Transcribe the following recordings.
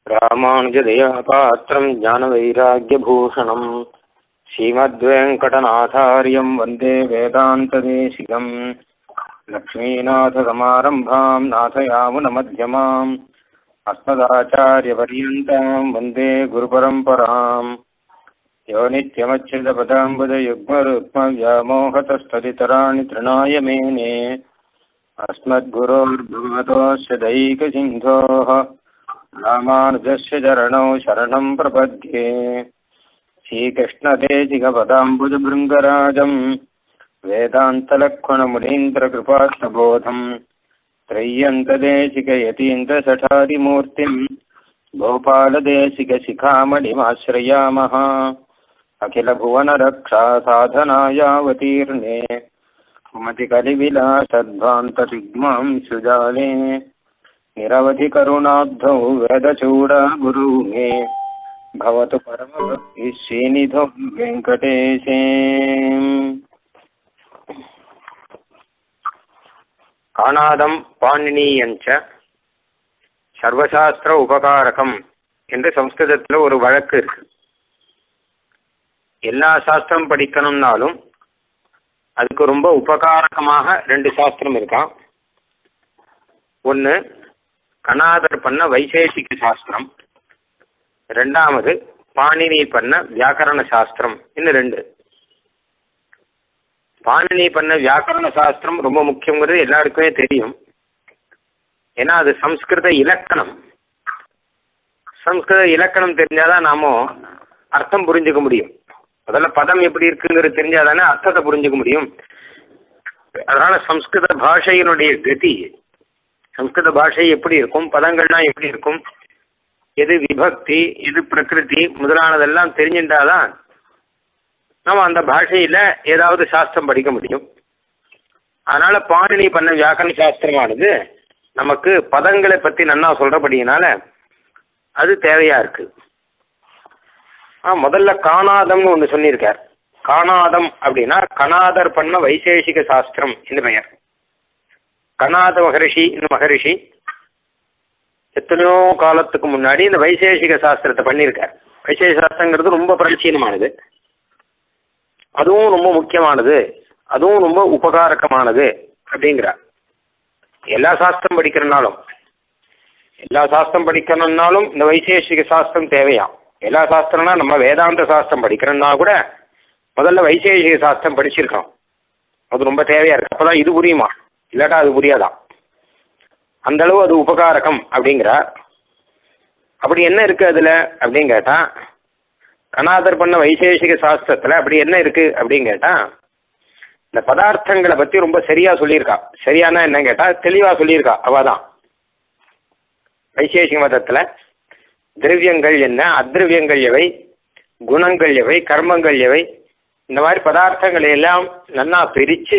ராமானுஜதயாபாத்திரம் ஞானவைராக்கியபூஷணம் ஸ்ரீமத்வேங்கடநாதாரியம் வந்தே வேதாந்ததேசிகம் லக்ஷ்மீநாதசமாரம்பாம் நாதயாமுனமध्यமாம் अस्मदाचार्यपर्यन्ताम् वन्दे गुरुपरम्पराम् यो नित्यमच्युतपदाम्बुजयुग्मरुक्मव्यामोहतस्तदितराणि तृणाय मेने अस्मद्गुरोर्भगवतोऽस्य दैकसिन्धोः रामानुजस्य चरणौ शरणम् प्रपद्ये श्रीकृष्णदेशिकपदाम्बुजभृङ्गराजम् वेदान्तलक्ष्मणमुनीन्द्रकृपास्तबोधम् त्रय्यन्तदेशिकयतीन्द्रसठादिमूर्तिम् गोपालदेशिकशिखामणिमाश्रयामः अखिलभुवनरक्षासाधनायावतीर्णे कुमतिकलिविलासद्भान्तदिग्मां सुजाले निरवधिकरुणाब्धौ वेदचूडा गुरु मे भवतु परमभक्तिः श्रीनिधौ वेङ्कटेशे காணாதம் பாணினியஞ்ச சர்வசாஸ்திர உபகாரகம் என்று சம்ஸ்கிருதத்தில் ஒரு வழக்கு இருக்கு எல்லா சாஸ்திரம் படிக்கணும்னாலும் அதுக்கு ரொம்ப உபகாரகமாக ரெண்டு சாஸ்திரம் இருக்கான் ஒன்று கணாதர் பண்ண வைசேஷிக சாஸ்திரம் ரெண்டாவது பாணினி பண்ண வியாக்கரண சாஸ்திரம் இன்னும் ரெண்டு பாணினி பண்ண வியாக்கரண சாஸ்திரம் ரொம்ப முக்கியங்கிறது எல்லாருக்குமே தெரியும் ஏன்னா அது சம்ஸ்கிருத இலக்கணம் சம்ஸ்கிருத இலக்கணம் தெரிஞ்சாதான் நாம அர்த்தம் புரிஞ்சுக்க முடியும் முதல்ல பதம் எப்படி இருக்குங்கிறது தெரிஞ்சாதானே அர்த்தத்தை புரிஞ்சுக்க முடியும் அதனால சம்ஸ்கிருத பாஷையினுடைய கதி சம்ஸ்கிருத பாஷை எப்படி இருக்கும் பதங்கள்லாம் எப்படி இருக்கும் எது விபக்தி எது பிரகிருதி முதலானதெல்லாம் தெரிஞ்சுட்டாதான் நம்ம அந்த பாஷையில் ஏதாவது சாஸ்திரம் படிக்க முடியும் அதனால பாணினி பண்ண வியாக்கரண சாஸ்திரமானது நமக்கு பதங்களை பற்றி நன்னா சொல்கிறபடியினால அது தேவையாக இருக்கு ஆ முதல்ல காணாதம்னு ஒன்று சொல்லியிருக்கார் காணாதம் அப்படின்னா கணாதர் பண்ண வைசேஷிக சாஸ்திரம் என்று பெயர் கணாத மகரிஷி இந்த மகரிஷி எத்தனையோ காலத்துக்கு முன்னாடி இந்த வைசேஷிக சாஸ்திரத்தை பண்ணியிருக்கார் வைசேஷ சாஸ்திரங்கிறது ரொம்ப பிராச்சீனமானது அதுவும் ரொம்ப முக்கியமானது அதுவும் ரொம்ப உபகாரகமானது அப்படிங்கிறார் எல்லா சாஸ்திரம் படிக்கிறனாலும் எல்லா சாஸ்திரம் படிக்கணும்னாலும் இந்த வைசேஷிக சாஸ்திரம் தேவையா எல்லா சாஸ்திரம்னா நம்ம வேதாந்த சாஸ்திரம் படிக்கிறோம்னா கூட முதல்ல வைசேஷிக சாஸ்திரம் படிச்சிருக்கோம் அது ரொம்ப தேவையா இருக்கு அப்பதான் இது புரியுமா இல்லாட்டா அது புரியாதான் அந்த அளவு அது உபகாரகம் அப்படிங்கிறார் அப்படி என்ன இருக்கு அதுல அப்படின்னு கேட்டா கணாதர் பண்ண வைசேஷிக சாஸ்திரத்தில் அப்படி என்ன இருக்கு அப்படின்னு கேட்டால் இந்த பதார்த்தங்களை பற்றி ரொம்ப சரியாக சொல்லியிருக்கா சரியானா என்ன கேட்டால் தெளிவாக சொல்லியிருக்கா அவள் தான் வைசேஷிக மதத்தில் திரவியங்கள் என்ன அத்ரவியங்கள் எவை குணங்கள் எவை கர்மங்கள் எவை இந்த மாதிரி பதார்த்தங்களை எல்லாம் நல்லா பிரித்து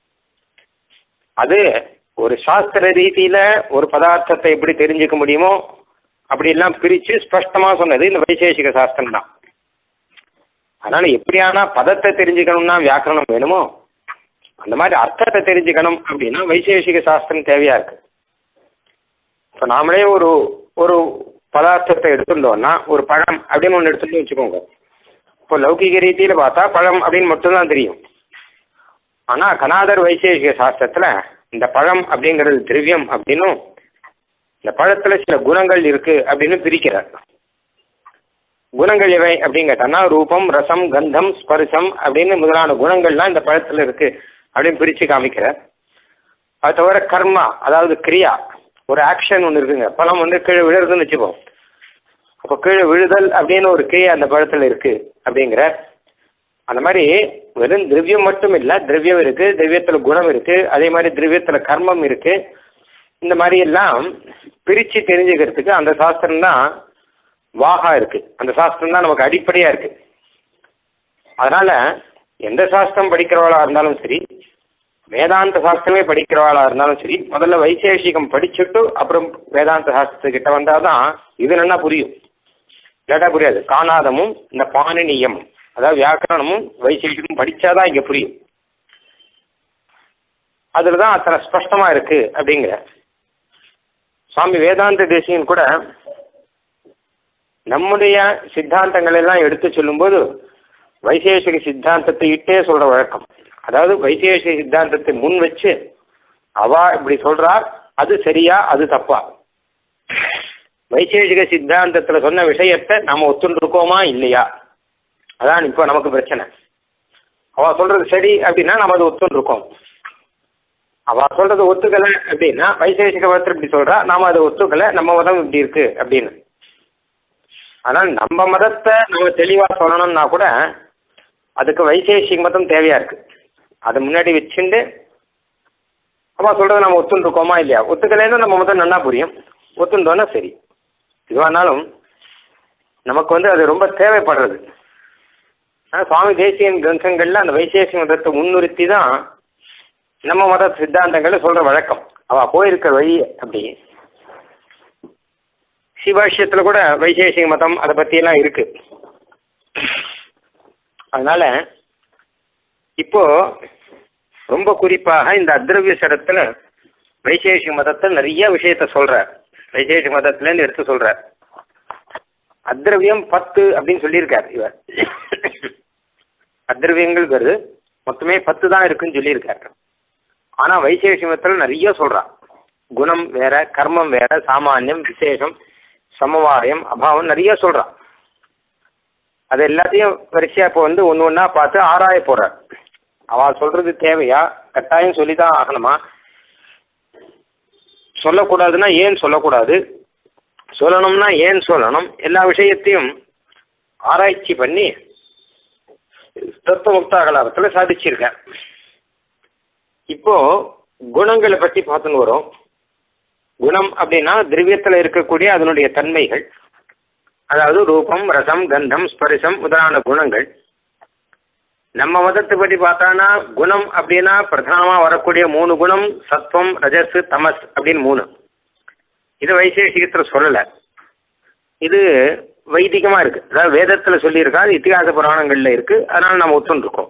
அது ஒரு சாஸ்திர ரீதியில் ஒரு பதார்த்தத்தை எப்படி தெரிஞ்சுக்க முடியுமோ அப்படிலாம் பிரித்து ஸ்பஷ்டமாக சொன்னது இந்த வைசேஷிக சாஸ்திரம் தான் அதனால எப்படியானா பதத்தை தெரிஞ்சுக்கணும்னா வியாக்கரணம் வேணுமோ அந்த மாதிரி அர்த்தத்தை தெரிஞ்சுக்கணும் அப்படின்னா வைசேஷிக சாஸ்திரம் தேவையா இருக்கு இப்போ நாமளே ஒரு ஒரு பதார்த்தத்தை எடுத்துட்டோம்னா ஒரு பழம் அப்படின்னு ஒன்று எடுத்துட்டு வச்சுக்கோங்க இப்போ லௌகிக ரீதியில் பார்த்தா பழம் அப்படின்னு மட்டும்தான் தெரியும் ஆனால் கனாதர் வைசேஷிக சாஸ்திரத்தில் இந்த பழம் அப்படிங்கிறது திரவியம் அப்படின்னும் இந்த பழத்தில் சில குணங்கள் இருக்கு அப்படின்னு பிரிக்கிறார் குணங்கள் எவை அப்படின்னு கேட்டோம்னா ரூபம் ரசம் கந்தம் ஸ்பர்சம் அப்படின்னு முதலான குணங்கள்லாம் இந்த பழத்தில் இருக்கு அப்படின்னு பிரித்து காமிக்கிறார் அது தவிர கர்மா அதாவது கிரியா ஒரு ஆக்ஷன் ஒன்று இருக்குங்க பழம் வந்து கீழே விழுறதுன்னு வச்சுப்போம் அப்போ கீழே விழுதல் அப்படின்னு ஒரு கிரியா அந்த பழத்தில் இருக்கு அப்படிங்கிற அந்த மாதிரி வெறும் திரவியம் மட்டும் இல்லை திரவியம் இருக்கு திரவியத்தில் குணம் இருக்கு அதே மாதிரி திரவியத்தில் கர்மம் இருக்கு இந்த மாதிரி எல்லாம் பிரித்து தெரிஞ்சுக்கிறதுக்கு அந்த சாஸ்திரம் தான் வாகா இருக்கு அந்த சாஸ்திரம் தான் நமக்கு அடிப்படையா இருக்கு அதனால எந்த சாஸ்திரம் படிக்கிறவளா இருந்தாலும் சரி வேதாந்த சாஸ்திரமே படிக்கிறவளா இருந்தாலும் சரி முதல்ல வைசேஷிகம் படிச்சுட்டு அப்புறம் வேதாந்த சாஸ்திரத்துக்கிட்ட வந்தாதான் இது நல்லா புரியும் இல்லாட்டா புரியாது காணாதமும் இந்த பாணினியம் அதாவது வியாக்கரணமும் வைசேஷிகமும் படிச்சாதான் இங்க புரியும் அதுல தான் அத்தனை ஸ்பஷ்டமா இருக்கு அப்படிங்கிற சுவாமி வேதாந்த தேசியன் கூட நம்முடைய சித்தாந்தங்கள் எல்லாம் எடுத்து சொல்லும்போது வைசேஷிக சித்தாந்தத்தை இட்டே சொல்ற வழக்கம் அதாவது வைசேஷிக சித்தாந்தத்தை முன் வச்சு அவா இப்படி சொல்றா அது சரியா அது தப்பா வைசேஷிக சித்தாந்தத்துல சொன்ன விஷயத்தை நாம ஒத்துண்டிருக்கோமா இல்லையா அதான் இப்போ நமக்கு பிரச்சனை அவ சொல்றது சரி அப்படின்னா நம்ம அதை ஒத்துண்டிருக்கோம் அவ சொல்றது ஒத்துக்கல அப்படின்னா வைசேஷிக மதத்தில் இப்படி சொல்றா நாம அதை ஒத்துக்கல நம்ம மதம் இப்படி இருக்கு அப்படின்னு ஆனால் நம்ம மதத்தை நம்ம தெளிவா சொல்லணும்னா கூட அதுக்கு வைசேஷிக மதம் தேவையா இருக்கு அதை முன்னாடி வச்சுட்டு அவ சொல்றதை நம்ம ஒத்துண்டிருக்கோமா இல்லையா ஒத்துக்கலைன்னா நம்ம மதம் நல்லா புரியும் ஒத்துண்டோன்னா சரி இதுவானாலும் நமக்கு வந்து அது ரொம்ப தேவைப்படுறது ஆனால் சுவாமி தேசியன் கிரந்தங்கள்ல அந்த வைசேஷிக மதத்தை முன்னிறுத்தி தான் நம்ம மத சித்தாந்தங்களை சொல்ற வழக்கம் அவ போயிருக்கிற வழி அப்படி சிவாஷ்யத்துல கூட வைசேஷிக மதம் அதை பத்தி எல்லாம் இருக்கு அதனால இப்போ ரொம்ப குறிப்பாக இந்த அத்ரவிய சரத்துல வைசேஷிக மதத்தை நிறைய விஷயத்த சொல்றார் வைசேஷிக மதத்துல இருந்து எடுத்து சொல்றார் அத்ரவியம் பத்து அப்படின்னு சொல்லியிருக்கார் இவர் அத்ரவியங்கள் வருது மொத்தமே பத்து தான் இருக்குன்னு சொல்லியிருக்காரு ஆனா வைசேஷமத்தில் நிறைய சொல்றான் குணம் வேற கர்மம் வேற சாமானியம் விசேஷம் சமவாயம் அபாவம் நிறைய சொல்றான் அது எல்லாத்தையும் வரிசையா இப்போ வந்து ஒன்று ஒன்றா பார்த்து ஆராய போறார் அவ சொல்றது தேவையா கட்டாயம் சொல்லி தான் ஆகணுமா சொல்லக்கூடாதுன்னா ஏன் சொல்லக்கூடாது சொல்லணும்னா ஏன் சொல்லணும் எல்லா விஷயத்தையும் ஆராய்ச்சி பண்ணி தத்துவ முக்தாகலாபத்தில் சாதிச்சிருக்கேன் இப்போ குணங்களை பற்றி பார்த்துன்னு வரும் குணம் அப்படின்னா திரவியத்தில் இருக்கக்கூடிய அதனுடைய தன்மைகள் அதாவது ரூபம் ரசம் கந்தம் ஸ்பரிசம் முதலான குணங்கள் நம்ம மதத்தை பற்றி பார்த்தானா குணம் அப்படின்னா பிரதானமா வரக்கூடிய மூணு குணம் சத்வம் ரஜஸ் தமஸ் அப்படின்னு மூணு இது வைசேஷிகத்தில் சொல்லலை இது வைதிகமா இருக்கு அதாவது வேதத்துல சொல்லியிருக்கா அது இத்திகாச புராணங்கள்ல இருக்கு அதனால நம்ம ஒத்துண்டிருக்கோம்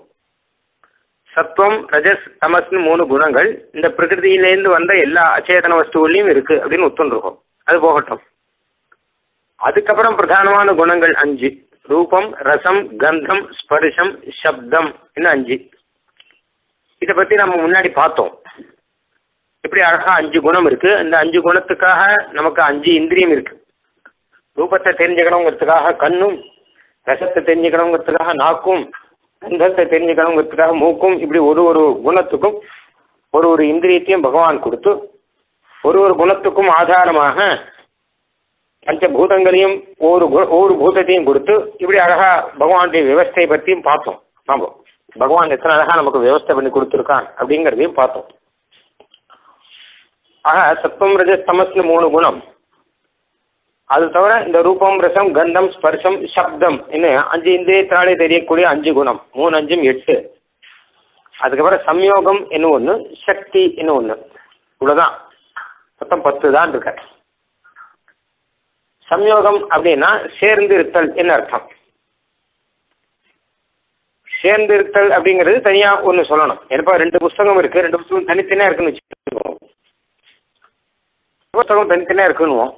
சத்வம் ரஜஸ் தமஸ்னு மூணு குணங்கள் இந்த பிரகிருதியிலேருந்து வந்த எல்லா அச்சேதன வஸ்துவிலையும் இருக்கு அப்படின்னு ஒத்துண்டிருக்கோம் அது போகட்டும் அதுக்கப்புறம் பிரதானமான குணங்கள் அஞ்சு ரூபம் ரசம் கந்தம் ஸ்பர்ஷம் சப்தம் இன்னும் அஞ்சு இதை பத்தி நம்ம முன்னாடி பார்த்தோம் இப்படி அழகா அஞ்சு குணம் இருக்கு இந்த அஞ்சு குணத்துக்காக நமக்கு அஞ்சு இந்திரியம் இருக்கு ரூபத்தை தெரிஞ்சுக்கணுங்கிறதுக்காக கண்ணும் ரசத்தை தெரிஞ்சுக்கணுங்கிறதுக்காக நாக்கும் கந்தத்தை தெரிஞ்சுக்கணுங்கிறதுக்காக மூக்கும் இப்படி ஒரு ஒரு குணத்துக்கும் ஒரு ஒரு இந்திரியத்தையும் பகவான் கொடுத்து ஒரு ஒரு குணத்துக்கும் ஆதாரமாக பஞ்சபூதங்களையும் ஒவ்வொரு கு- ஒவ்வொரு பூதத்தையும் கொடுத்து இப்படி அழகா பகவானுடைய விவஸ்தையை பற்றியும் பார்த்தோம் நாம பகவான் எத்தனை அழகா நமக்கு விவஸ்தை பண்ணி கொடுத்துருக்கான் அப்படிங்கிறதையும் பார்த்தோம் ஆக சத்துவம் ரஜஸ் தமஸ்னு மூணு குணம் அது தவிர இந்த ரூபம் ரசம் கந்தம் ஸ்பர்ஷம் சப்தம் இன்னும் அஞ்சு இந்திரியத்தினாலே தெரியக்கூடிய அஞ்சு குணம் மூணு அஞ்சும் எட்டு அதுக்கப்புறம் சம்யோகம் இன்னும் ஒன்று சக்தி இன்னும் ஒன்று இவ்வளோதான் மொத்தம் பத்து தான் இருக்க சம்யோகம் அப்படின்னா சேர்ந்து இருத்தல் என்ன அர்த்தம் சேர்ந்து இருத்தல் அப்படிங்கிறது தனியாக ஒன்று சொல்லணும் ஏன்னா ரெண்டு புஸ்தகம் இருக்கு ரெண்டு புஸ்தகம் தனித்தனியாக இருக்குன்னு வச்சுக்கோங்க புஸ்தகம் தனித்தனியாக இருக்குன்னுவோம்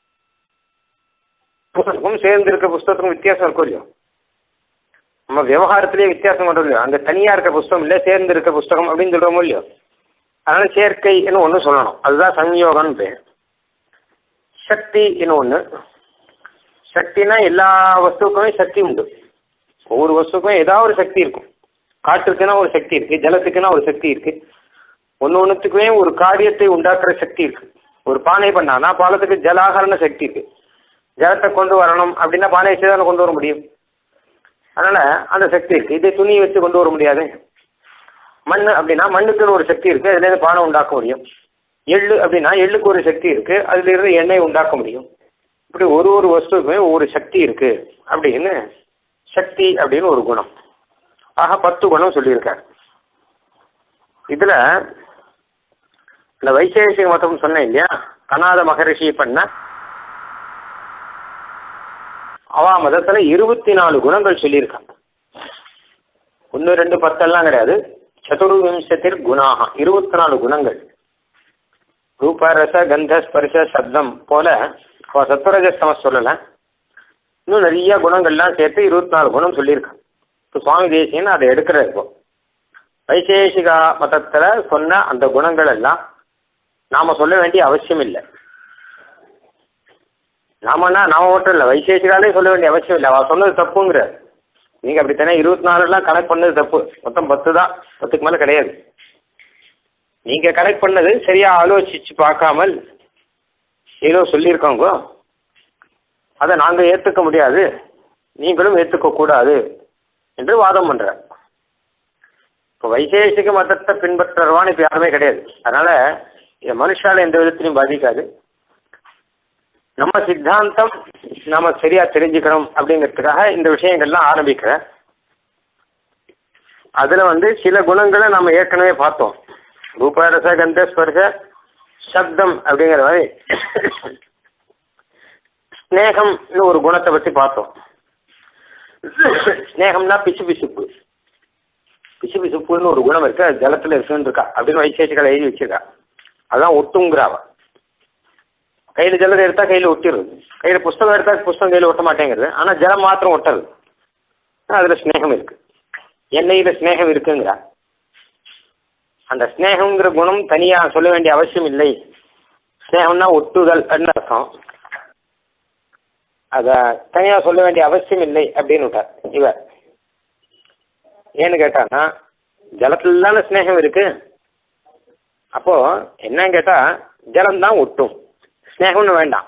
புஸ்தகம் சேர்ந்து இருக்க புஸ்தகத்துக்கும் வித்தியாசம் இருக்கும் இல்லையோ நம்ம விவகாரத்திலேயே வித்தியாசம் கொண்டு இல்லையோ அங்கே தனியாக இருக்க புஸ்தகம் இல்லை சேர்ந்து இருக்க புஸ்தகம் அப்படின்னு சொல்கிறோமோ இல்லையோ அதனால சேர்க்கைன்னு ஒன்று சொல்லணும் அதுதான் சம்யோகம்னு பேர் சக்தி ஒன்று சக்தினா எல்லா வஸ்துக்குமே சக்தி உண்டு ஒவ்வொரு வஸ்துக்கும் ஏதாவது ஒரு சக்தி இருக்கும் காற்றுக்குன்னா ஒரு சக்தி இருக்கு ஜலத்துக்குன்னா ஒரு சக்தி இருக்கு ஒன்று ஒன்றுத்துக்குமே ஒரு காரியத்தை உண்டாக்குற சக்தி இருக்கு ஒரு பானை பண்ணானா பாலத்துக்கு ஜலாகரண சக்தி இருக்கு ஜலத்தை கொண்டு வரணும் அப்படின்னா பானை வச்சு தானே கொண்டு வர முடியும் அதனால அந்த சக்தி இருக்கு இதே துணியை வச்சு கொண்டு வர முடியாது மண் அப்படின்னா மண்ணுக்குன்னு ஒரு சக்தி இருக்கு அதுலேருந்து பானை உண்டாக்க முடியும் எள்ளு அப்படின்னா எள்ளுக்கு ஒரு சக்தி இருக்கு அதுல இருந்து எண்ணெய் உண்டாக்க முடியும் இப்படி ஒரு ஒரு வஸ்துக்குமே ஒவ்வொரு சக்தி இருக்கு அப்படின்னு சக்தி அப்படின்னு ஒரு குணம் ஆக பத்து குணம் சொல்லியிருக்காரு இதுல இந்த வைசேஷிக மதம் சொன்னேன் இல்லையா கனாத மகரிஷி பண்ண அவா மதத்துல இருபத்தி நாலு குணங்கள் சொல்லியிருக்காங்க ஒன்று ரெண்டு பத்தெல்லாம் கிடையாது சதுர்விம்சத்தில் குணாக இருபத்தி நாலு குணங்கள் ரூப ரச கந்த ஸ்பர்ஷ சப்தம் போல அவ சத்வரஜஸ்தம சொல்லலை இன்னும் நிறைய குணங்கள்லாம் சேர்த்து இருபத்தி நாலு குணம் சொல்லியிருக்கான் இப்போ சுவாமி தேசியன்னு அதை எடுக்கிற இப்போ வைசேஷிகா மதத்தில் சொன்ன அந்த குணங்கள் எல்லாம் நாம் சொல்ல வேண்டிய அவசியம் இல்லை நாமன்னா நாம மட்டும் இல்லை வைசேஷிகாலே சொல்ல வேண்டிய அவசியம் இல்லை அவள் சொன்னது தப்புங்கிற நீங்கள் அப்படித்தானே இருபத்தி நாலுலாம் கனெக்ட் பண்ணது தப்பு மொத்தம் பத்து தான் பத்துக்கு மேலே கிடையாது நீங்கள் கனெக்ட் பண்ணது சரியாக ஆலோசித்து பார்க்காமல் ஏதோ சொல்லியிருக்கோங்க அதை நாங்கள் ஏற்றுக்க முடியாது நீங்களும் ஏற்றுக்க கூடாது என்று வாதம் பண்ணுற இப்போ வைசேஷிக மதத்தை பின்பற்றுறவான்னு இப்போ யாருமே கிடையாது அதனால் இது மனுஷால எந்த விதத்திலையும் பாதிக்காது நம்ம சித்தாந்தம் நம்ம சரியா தெரிஞ்சுக்கணும் அப்படிங்கிறதுக்காக இந்த விஷயங்கள்லாம் ஆரம்பிக்கிறேன் அதில் வந்து சில குணங்களை நம்ம ஏற்கனவே பார்த்தோம் ரூபரச கந்த ஸ்பர்ச சப்தம் அப்படிங்கிற மாதிரி ஸ்னேகம்னு ஒரு குணத்தை பற்றி பார்த்தோம் ஸ்னேகம்னா பிசு பிசுப்பு பிசு பிசுப்புன்னு ஒரு குணம் இருக்கு அது ஜலத்தில் இருக்குன்னு இருக்கா அப்படின்னு வைசேஷிகளை எழுதி வச்சிருக்கா அதான் ஒட்டுங்கிறாவ கையில் ஜலம் எடுத்தா கையில் ஒட்டிடுது கையில் புஸ்தகம் எடுத்தா புஸ்தகம் கையில் ஒட்ட மாட்டேங்கிறது ஆனால் ஜலம் மாத்திரம் ஒட்டது அதில் ஸ்னேகம் இருக்கு எண்ணெயில் ஸ்னேகம் இருக்குங்கிறா அந்த ஸ்னேகங்கிற குணம் தனியாக சொல்ல வேண்டிய அவசியம் இல்லை ஸ்னேகம்னா ஒட்டுதல் அர்த்தம் அதை தனியாக சொல்ல வேண்டிய அவசியம் இல்லை அப்படின்னு விட்டார் இவர் ஏன்னு கேட்டான்னா ஜலத்துல தானே ஸ்னேகம் இருக்கு அப்போ என்னன்னு கேட்டா ஜலம் தான் ஒட்டும் ஸ்னேகம்னு வேண்டாம்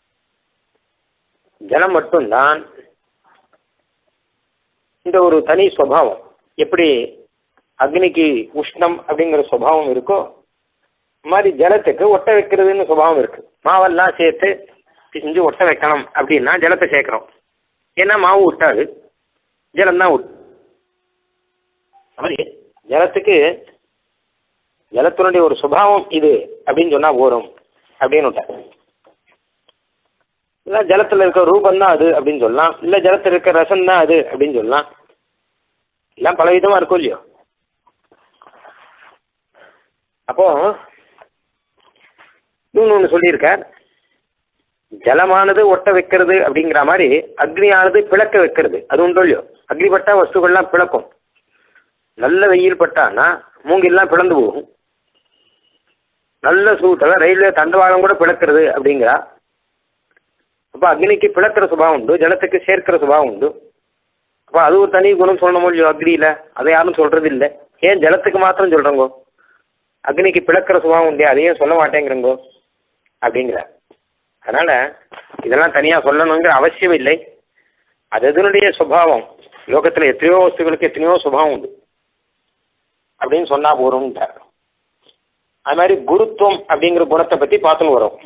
ஜலம் மட்டும்தான் இந்த ஒரு தனி சுவாவம் எப்படி அக்னிக்கு உஷ்ணம் அப்படிங்கிற சுபாவம் இருக்கோ மாதிரி ஜலத்துக்கு ஒட்ட வைக்கிறதுன்னு சுபாவம் இருக்கு மாவெல்லாம் சேர்த்து செஞ்சு ஒட்ட வைக்கணும் அப்படின்னா ஜலத்தை சேர்க்குறோம் ஏன்னா மாவு விட்டாது ஜலம் தான் விட்டு மாதிரி ஜலத்துக்கு ஜலத்தினுடைய ஒரு சுபாவம் இது அப்படின்னு சொன்னா போரும் அப்படின்னு விட்டார் இல்லை ஜலத்தில் இருக்க ரூபம் தான் அது அப்படின்னு சொல்லலாம் இல்லை ஜலத்தில் இருக்க ரசம் தான் அது அப்படின்னு சொல்லலாம் எல்லாம் பல விதமாக இருக்கும் இல்லையோ அப்போ இன்னொன்று ஒன்று சொல்லியிருக்கார் ஜலமானது ஒட்ட வைக்கிறது அப்படிங்கிற மாதிரி அக்னியானது பிளக்க வைக்கிறது அது உண்டோ இல்லையோ அக்னிப்பட்டா வஸ்துக்கள்லாம் பிளக்கும் நல்ல வெயில் பட்டான்னா மூங்கில்லாம் பிளந்து போகும் நல்ல சூட்டில் ரயில்வே தண்டவாளம் கூட பிளக்கிறது அப்படிங்கிறா அப்போ அக்னிக்கு பிளக்கிற சுபாவம் உண்டு ஜலத்துக்கு சேர்க்கிற சுபாவம் உண்டு அப்போ அது ஒரு தனி குணம் சொல்லணும் இல்லையோ அக்னியில் அதை யாரும் சொல்கிறது இல்லை ஏன் ஜலத்துக்கு மாத்திரம் சொல்கிறோங்கோ அக்னிக்கு பிளக்கிற சுபாவம் உண்டு அதையும் சொல்ல மாட்டேங்கிறங்கோ அப்படிங்கிற அதனால் இதெல்லாம் தனியாக சொல்லணுங்கிற அவசியம் இல்லை அது அதனுடைய சுபாவம் லோகத்தில் எத்தனையோ வஸ்துகளுக்கு எத்தனையோ சுபாவம் உண்டு அப்படின்னு சொன்னால் போகிறோம்ட்டார் அது மாதிரி குருத்துவம் அப்படிங்கிற குணத்தை பற்றி பார்த்துன்னு வரும்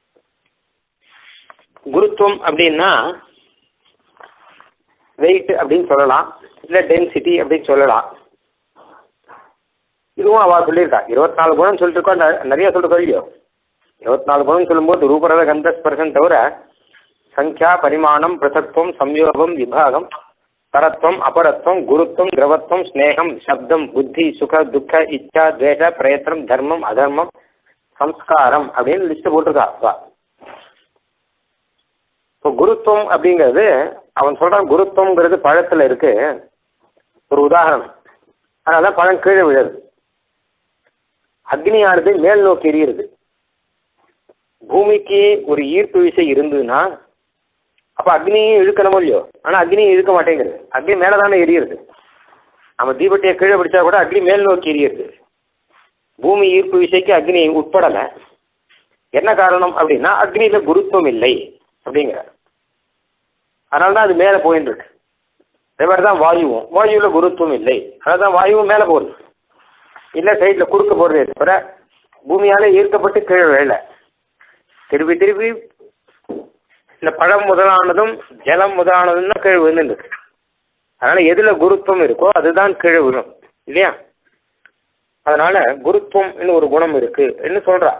குருத்துவம் அப்படின்னா வெயிட் அப்படின்னு சொல்லலாம் இல்லை டென்சிட்டி அப்படின்னு சொல்லலாம் இதுவும் அவள் சொல்லியிருக்கா இருபத்தி நாலு குணம் சொல்லிட்டு இருக்கோம் ந- நிறைய சொல்லிருக்கோம் இல்லையோ இருபத்தி நாலு குணம் சொல்லும்போது ரூபரத கந்த ஸ்பர்சம் தவிர சங்கியா பரிமாணம் பிரசத்துவம் சம்யோகம் விபாகம் பரத்வம் அபரத்வம் குருத்துவம் திரவத்துவம் ஸ்னேகம் சப்தம் புத்தி சுக துக்க இச்சா துவேஷ பிரயத்தனம் தர்மம் அதர்மம் சம்ஸ்காரம் அப்படின்னு லிஸ்ட் போட்டிருக்கா அப்பா இப்போ குருத்துவம் அப்படிங்கிறது அவன் சொல்றான் குருத்துவங்கிறது பழத்தில் இருக்கு ஒரு உதாரணம் அதனால தான் பழம் கீழே விழுது அக்னியானது மேல் நோக்கி எரியுது பூமிக்கு ஒரு ஈர்ப்பு விசை இருந்ததுன்னா அப்போ அக்னியும் இழுக்கணுமோ இல்லையோ ஆனால் அக்னியும் இழுக்க மாட்டேங்குது அக்னி மேலே தானே எரியுது நம்ம தீபட்டியை கீழே பிடிச்சா கூட அக்னி மேல் நோக்கி எரியுது பூமி ஈர்ப்பு விசைக்கு அக்னி உட்படலை என்ன காரணம் அப்படின்னா அக்னியில் குருத்துவம் இல்லை அப்படிங்கிற அதனால தான் அது மேலே போயின்னு இருக்கு அதே மாதிரி தான் வாயுவும் வாயுவில் குருத்துவம் இல்லை அதனால தான் வாயுவும் மேலே போகுது இல்லை சைடில் குறுக்க போகிறதே தவிர பூமியால் ஈர்க்கப்பட்டு கீழே விழல திருப்பி திருப்பி இந்த பழம் முதலானதும் ஜலம் முதலானதும் தான் கீழே விழுந்துருக்கு அதனால் எதில் குருத்துவம் இருக்கோ அதுதான் கீழே விழும் இல்லையா அதனால குருத்துவம் ஒரு குணம் இருக்கு என்று சொல்றா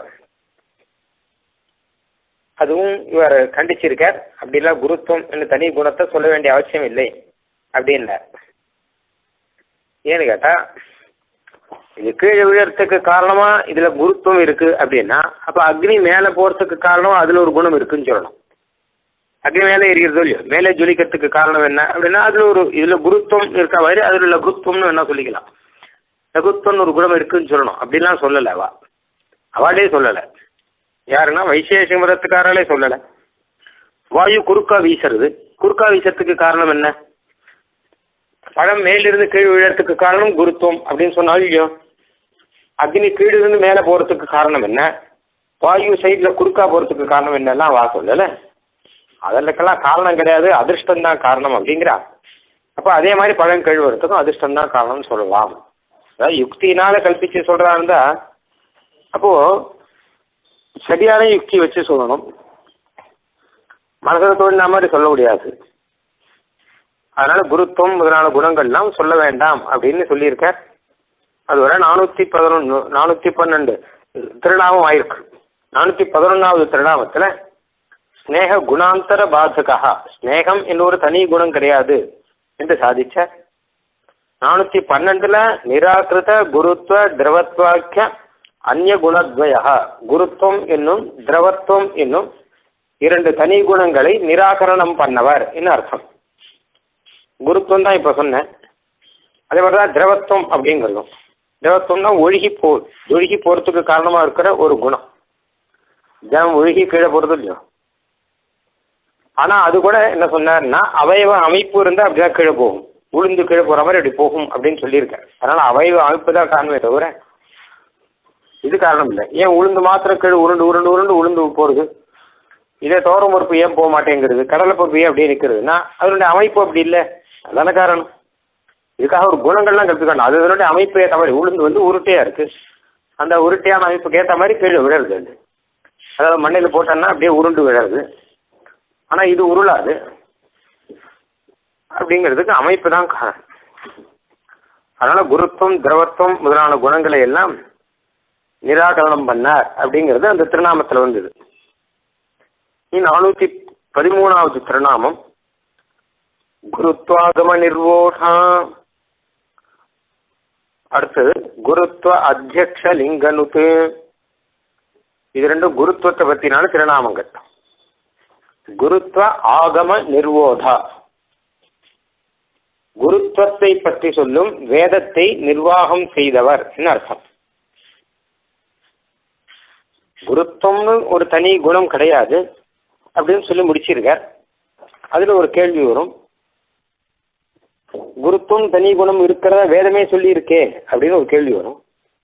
அதுவும் இவர் கண்டிச்சிருக்கார் அப்படிலாம் குருத்துவம் என்று தனி குணத்தை சொல்ல வேண்டிய அவசியம் இல்லை அப்படின்னார் ஏன்னு கேட்டா இது கீழே விழறதுக்கு காரணமா இதுல குருத்துவம் இருக்கு அப்படின்னா அப்ப அக்னி மேல போறதுக்கு காரணம் அதுல ஒரு குணம் இருக்குன்னு சொல்லணும் அக்னி மேலே எரிகிறதோ இல்லையோ மேலே ஜொலிக்கிறதுக்கு காரணம் என்ன அப்படின்னா அதில் ஒரு இதில் குருத்துவம் இருக்க மாதிரி அதில் உள்ள குருத்துவம்னு என்ன சொல்லிக்கலாம் லகுத்துவம்னு ஒரு குணம் இருக்குன்னு சொல்லணும் அப்படிலாம் சொல்லலை அவா அவளே சொல்லலை யாருன்னா வைசேஷ மதத்துக்காராலே சொல்லலை வாயு குறுக்கா வீசுறது குறுக்கா வீசுறதுக்கு காரணம் என்ன பழம் மேலிருந்து கீழ் விழறதுக்கு காரணம் குருத்துவம் அப்படின்னு சொன்னாலும் இல்லையோ அக்னி கீழிருந்து மேலே போகிறதுக்கு காரணம் என்ன வாயு சைடில் குறுக்கா போகிறதுக்கு காரணம் என்னெல்லாம் வா சொல்லலை அதற்கெல்லாம் காரணம் கிடையாது அதிர்ஷ்டம் தான் காரணம் அப்படிங்கிறா அப்போ அதே மாதிரி பழம் கீழ் வரத்துக்கும் அதிர்ஷ்டம் தான் காரணம்னு சொல்லலாம் அதாவது யுக்தினால கல்பிச்சு சொல்கிறா இருந்தா அப்போது சரியான யுக்தி வச்சு சொல்லணும் மனதில் தோணின மாதிரி சொல்ல முடியாது அதனால குருத்துவம் முதலான குணங்கள்லாம் சொல்ல வேண்டாம் அப்படின்னு சொல்லியிருக்கார் அது வரை நானூற்றி பதினொன்று நானூற்றி பன்னெண்டு திருநாமம் ஆயிருக்கு நானூற்றி பதினொன்றாவது திருநாமத்தில் ஸ்னேக குணாந்தர பாதகா ஸ்னேகம் என்னொரு தனி குணம் கிடையாது என்று சாதிச்சார் நானூற்றி பன்னெண்டில் நிராகிருத குருத்துவ திரவத்வாக்கிய அந்நிய குணத்வயா குருத்துவம் என்னும் திரவத்துவம் என்னும் இரண்டு தனி குணங்களை நிராகரணம் பண்ணவர் என்ன அர்த்தம் குருத்துவம் தான் இப்போ சொன்னேன் அதே மாதிரி தான் திரவத்துவம் அப்படிங்கிறதும் திரவத்துவம் தான் ஒழுகி போ ஒழுகி போகிறதுக்கு காரணமாக இருக்கிற ஒரு குணம் ஜனம் ஒழுகி கீழே போகிறது இல்லையோ ஆனால் அது கூட என்ன சொன்னார்னா அவயவ அமைப்பு இருந்தால் அப்படிதான் கீழே போகும் உளுந்து கீழே போகிற மாதிரி அப்படி போகும் அப்படின்னு சொல்லியிருக்காரு அதனால் அவயவ அமைப்பு தான் காரணமே தவிர இது காரணம் இல்லை ஏன் உளுந்து மாத்திரம் கீழே உருண்டு உருண்டு உருண்டு உளுந்து போகிறது இதே தோரம் பருப்பு ஏன் போக மாட்டேங்கிறது கடலை பருப்பு ஏன் அப்படியே நிற்கிறதுனா அதனுடைய அமைப்பு அப்படி இல்லை அதான காரணம் இதுக்காக ஒரு குணங்கள்லாம் கற்றுக்கணும் அது அதனுடைய அமைப்பு ஏற்ற மாதிரி உளுந்து வந்து உருட்டையாக இருக்குது அந்த உருட்டையான அமைப்புக்கு ஏற்ற மாதிரி கீழே விழருது அது அதாவது மண்ணில் போட்டோன்னா அப்படியே உருண்டு விழருது ஆனால் இது உருளாது அப்படிங்கிறதுக்கு அமைப்பு தான் காரணம் அதனால் குருத்துவம் திரவத்துவம் முதலான குணங்களை எல்லாம் நிராகரணம் பண்ணார் அப்படிங்கிறது அந்த திருநாமத்தில் வந்தது நீ நானூற்றி பதிமூணாவது திருநாமம் குருத்வாகம நிர்வோடா அடுத்தது குருத்வ அத்தியக்ஷ லிங்கனுக்கு இது ரெண்டும் குருத்துவத்தை பற்றினால திருநாமங்கள் குருத்வ ஆகம நிர்வோதா குருத்துவத்தை பற்றி சொல்லும் வேதத்தை நிர்வாகம் செய்தவர் என்ன அர்த்தம் குருத்துவம்னு ஒரு தனி குணம் கிடையாது அப்படின்னு சொல்லி முடிச்சிருக்கார் அதில் ஒரு கேள்வி வரும் குருத்துவம் தனி குணம் இருக்கிறதா வேதமே சொல்லியிருக்கே அப்படின்னு ஒரு கேள்வி வரும்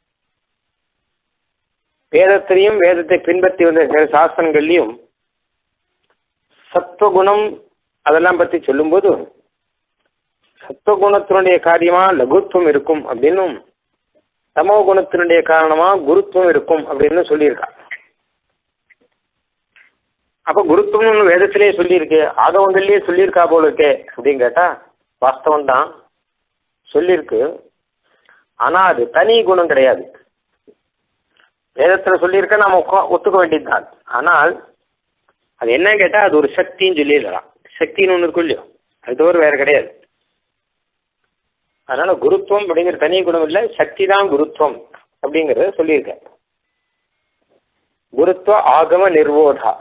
வேதத்திலையும் வேதத்தை பின்பற்றி வந்த சில சாஸ்திரங்கள்லையும் சத்துவகுணம் அதெல்லாம் பற்றி சொல்லும்போது சத்துவகுணத்தினுடைய காரியமா லகுத்துவம் இருக்கும் அப்படின்னும் தமோ குணத்தினுடைய காரணமா குருத்துவம் இருக்கும் அப்படின்னு சொல்லியிருக்கா அப்போ குருத்துவம்னு வேதத்திலேயே சொல்லியிருக்கு ஆகவங்கள்லேயே சொல்லியிருக்கா போல இருக்கே அப்படின்னு கேட்டா வாஸ்தவம் தான் சொல்லியிருக்கு ஆனால் அது தனி குணம் கிடையாது வேதத்தில் சொல்லியிருக்க நாம் ஒத்துக்க வேண்டியதுதான் ஆனால் அது என்ன கேட்டால் அது ஒரு சக்தின்னு சொல்லிடலாம் சக்தின்னு ஒன்று இருக்கும் இல்லையோ அது தவிர வேறு கிடையாது அதனால குருத்துவம் அப்படிங்கிற தனி குணம் இல்லை சக்தி தான் குருத்துவம் அப்படிங்கிறத சொல்லியிருக்கேன் குருத்துவ ஆகம நிர்வோதா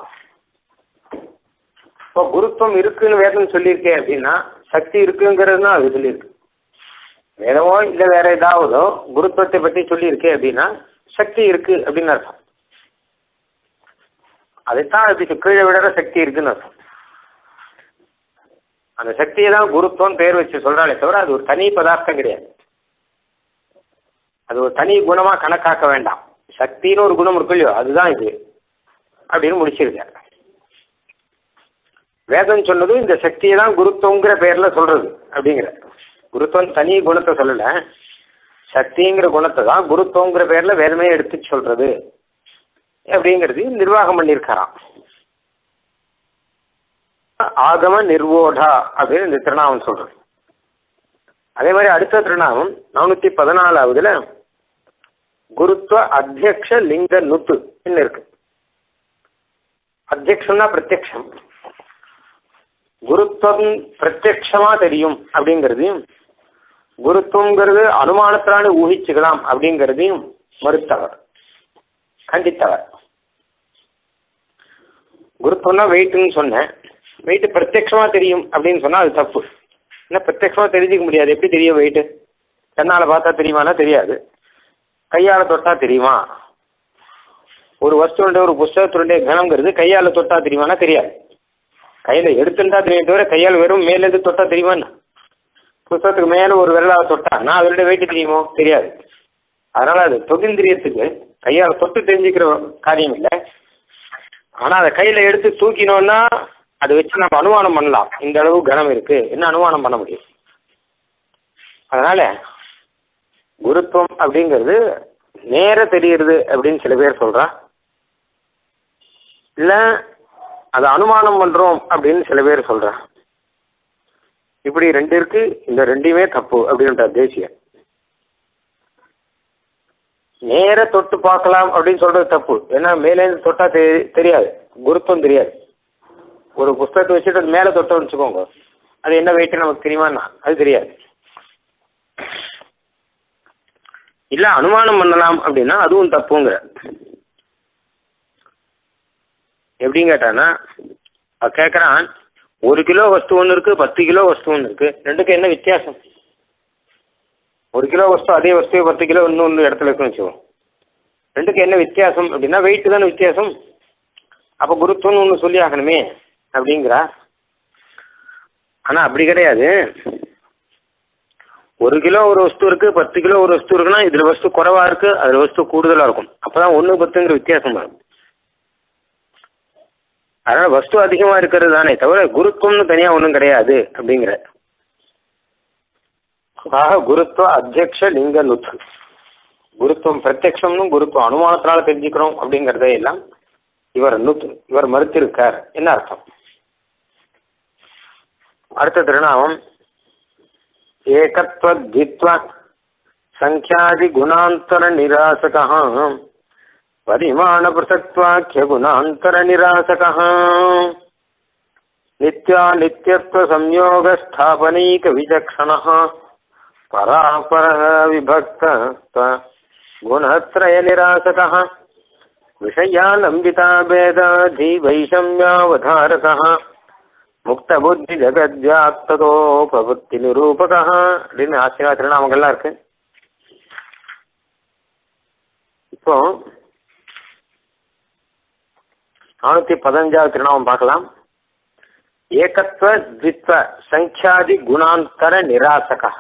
இப்போ குருத்துவம் இருக்குன்னு வேதம் சொல்லியிருக்கேன் அப்படின்னா சக்தி இருக்குங்கிறது தான் அது சொல்லியிருக்கு வேதமோ இல்லை வேற ஏதாவதோ குருத்துவத்தை பற்றி சொல்லியிருக்கேன் அப்படின்னா சக்தி இருக்கு அப்படின்னு அர்த்தம் அதைத்தான் அதுக்கு கீழே விடுற சக்தி இருக்குன்னு அர்த்தம் அந்த சக்தியை தான் குருத்துவம் பேர் வச்சு சொல்றாலே தவிர அது ஒரு தனி பதார்த்தம் கிடையாது அது ஒரு தனி குணமா கணக்காக்க வேண்டாம் சக்தின்னு ஒரு குணம் இருக்கு இல்லையோ அதுதான் இது அப்படின்னு முடிச்சிருக்காரு வேதம் சொன்னது இந்த சக்தியை தான் குருத்துவங்கிற பேர்ல சொல்றது அப்படிங்கிற குருத்துவம் தனி குணத்தை சொல்லல சக்திங்கிற குணத்தை தான் குருத்துவங்கிற பேர்ல வேதமே எடுத்து சொல்றது அப்படிங்கிறது நிர்வாகம் பண்ணியிருக்காராம் ஆகம நிர்வோடா அப்படின்னு இந்த திருநாமம் சொல்றது அதே மாதிரி அடுத்த திருநாமம் நானூத்தி பதினாலாவதுல குருத்துவ அத்தியக்ஷ லிங்க நுத்து இருக்கு அத்தியக்ஷம்னா பிரத்யக்ஷம் குருத்துவம் பிரத்யக்ஷமா தெரியும் அப்படிங்கிறதையும் குருத்துவங்கிறது அனுமானத்திலான ஊகிச்சுக்கலாம் அப்படிங்கிறதையும் மறுத்தவர் கண்டித்தவர் குருத்துவம்னா வெயிட்டுன்னு சொன்னேன் வெயிட் பிரத்யக்ஷமா தெரியும் அப்படின்னு சொன்னா அது தப்பு ஏன்னா பிரத்யக்ஷமா தெரிஞ்சுக்க முடியாது எப்படி தெரியும் வெயிட் கண்ணால பார்த்தா தெரியுமானா தெரியாது கையால தொட்டா தெரியுமா ஒரு வஸ்துடைய ஒரு புஸ்தகத்தினுடைய கனங்கிறது கையால தொட்டா தெரியுமானா தெரியாது கையில எடுத்துட்டா தெரியும் தவிர கையால் வெறும் மேலேருந்து தொட்டா தெரியுமான்னு புஸ்தகத்துக்கு மேல ஒரு விரலால தொட்டான்னா அதனுடைய வெயிட் தெரியுமோ தெரியாது அதனால அது தொகிந்திரியத்துக்கு கையால் தொட்டு தெரிஞ்சுக்கிற காரியம் இல்லை ஆனா அதை கையில எடுத்து தூக்கினோம்னா அதை வச்சு நம்ம அனுமானம் பண்ணலாம் இந்த அளவு கனம் இருக்கு என்ன அனுமானம் பண்ண முடியும் அதனால குருத்துவம் அப்படிங்கிறது நேர தெரியுது அப்படின்னு சில பேர் சொல்றா இல்ல அதை அனுமானம் பண்றோம் அப்படின்னு சில பேர் சொல்றா இப்படி ரெண்டு இருக்கு இந்த ரெண்டையுமே தப்பு அப்படின்ற தேசியம் நேர தொட்டு பார்க்கலாம் அப்படின்னு சொல்றது தப்பு ஏன்னா மேலேருந்து தொட்டா தெரி தெரியாது குருத்துவம் தெரியாது ஒரு புஸ்தகத்தை வச்சுட்டு அது மேலே தொட்டோம்னு வச்சுக்கோங்க அது என்ன வெயிட் நமக்கு தெரியுமான்னா அது தெரியாது இல்ல அனுமானம் பண்ணலாம் அப்படின்னா அதுவும் தப்புங்கிற எப்படின்னு கேட்டானா அவ கேட்குறான் ஒரு கிலோ வஸ்து ஒன்று இருக்கு பத்து கிலோ வஸ்து ஒன்று இருக்கு ரெண்டுக்கும் என்ன வித்தியாசம் ஒரு கிலோ வஸ்து அதே வஸ்து பத்து கிலோ இன்னொன்று இடத்துல இருக்குன்னு வச்சுக்கோ ரெண்டுக்கும் என்ன வித்தியாசம் அப்படின்னா வெயிட் தானே வித்தியாசம் அப்போ குருத்துவம்னு ஒன்று சொல்லி ஆகணுமே அப்படிங்கிறா ஆனால் அப்படி கிடையாது ஒரு கிலோ ஒரு வஸ்து இருக்கு பத்து கிலோ ஒரு வஸ்து இருக்குன்னா இதுல வஸ்து குறைவா இருக்கு அதுல வஸ்து கூடுதலா இருக்கும் அப்பதான் ஒன்று பத்துங்கிற வித்தியாசம் வரும் அதனால வஸ்து அதிகமா இருக்கிறது தானே தவிர குருத்துவம்னு தனியா ஒன்றும் கிடையாது அப்படிங்கிற ஆக குருத்துவ அத்தியக்ஷ லிங்க நுத்து குருத்துவம் பிரத்யக்ஷம்னு குருத்துவம் அனுமானத்தினால தெரிஞ்சுக்கிறோம் அப்படிங்கிறதே எல்லாம் இவர் நுத்து இவர் மறுத்திருக்கார் என்ன அர்த்தம் அடுத்த திருநாமம் एकत्वद्धित्व सङ्ख्यादिगुणान्तरनिरासकः परिमाणपृथक्त्वाख्यगुणान्तरनिरासकः नित्यानित्यत्वसंयोगस्थापनैकविचक्षणः परापरः विभक्त गुणत्रयनिरासकः विषयालम्बिताभेदाधिवैषम्यावधारकः முக்தபுத்தி ஜெகத்யாத்ததோ பிரபுத்தி நிரூபகா அப்படின்னு ஆச்சரியா திருநாமங்கள்லாம் இருக்கு இப்போ நானூத்தி பதினஞ்சாவது திருநாமம் பார்க்கலாம் ஏகத்துவ த்வித்வ சங்கியாதி குணாந்தர நிராசகா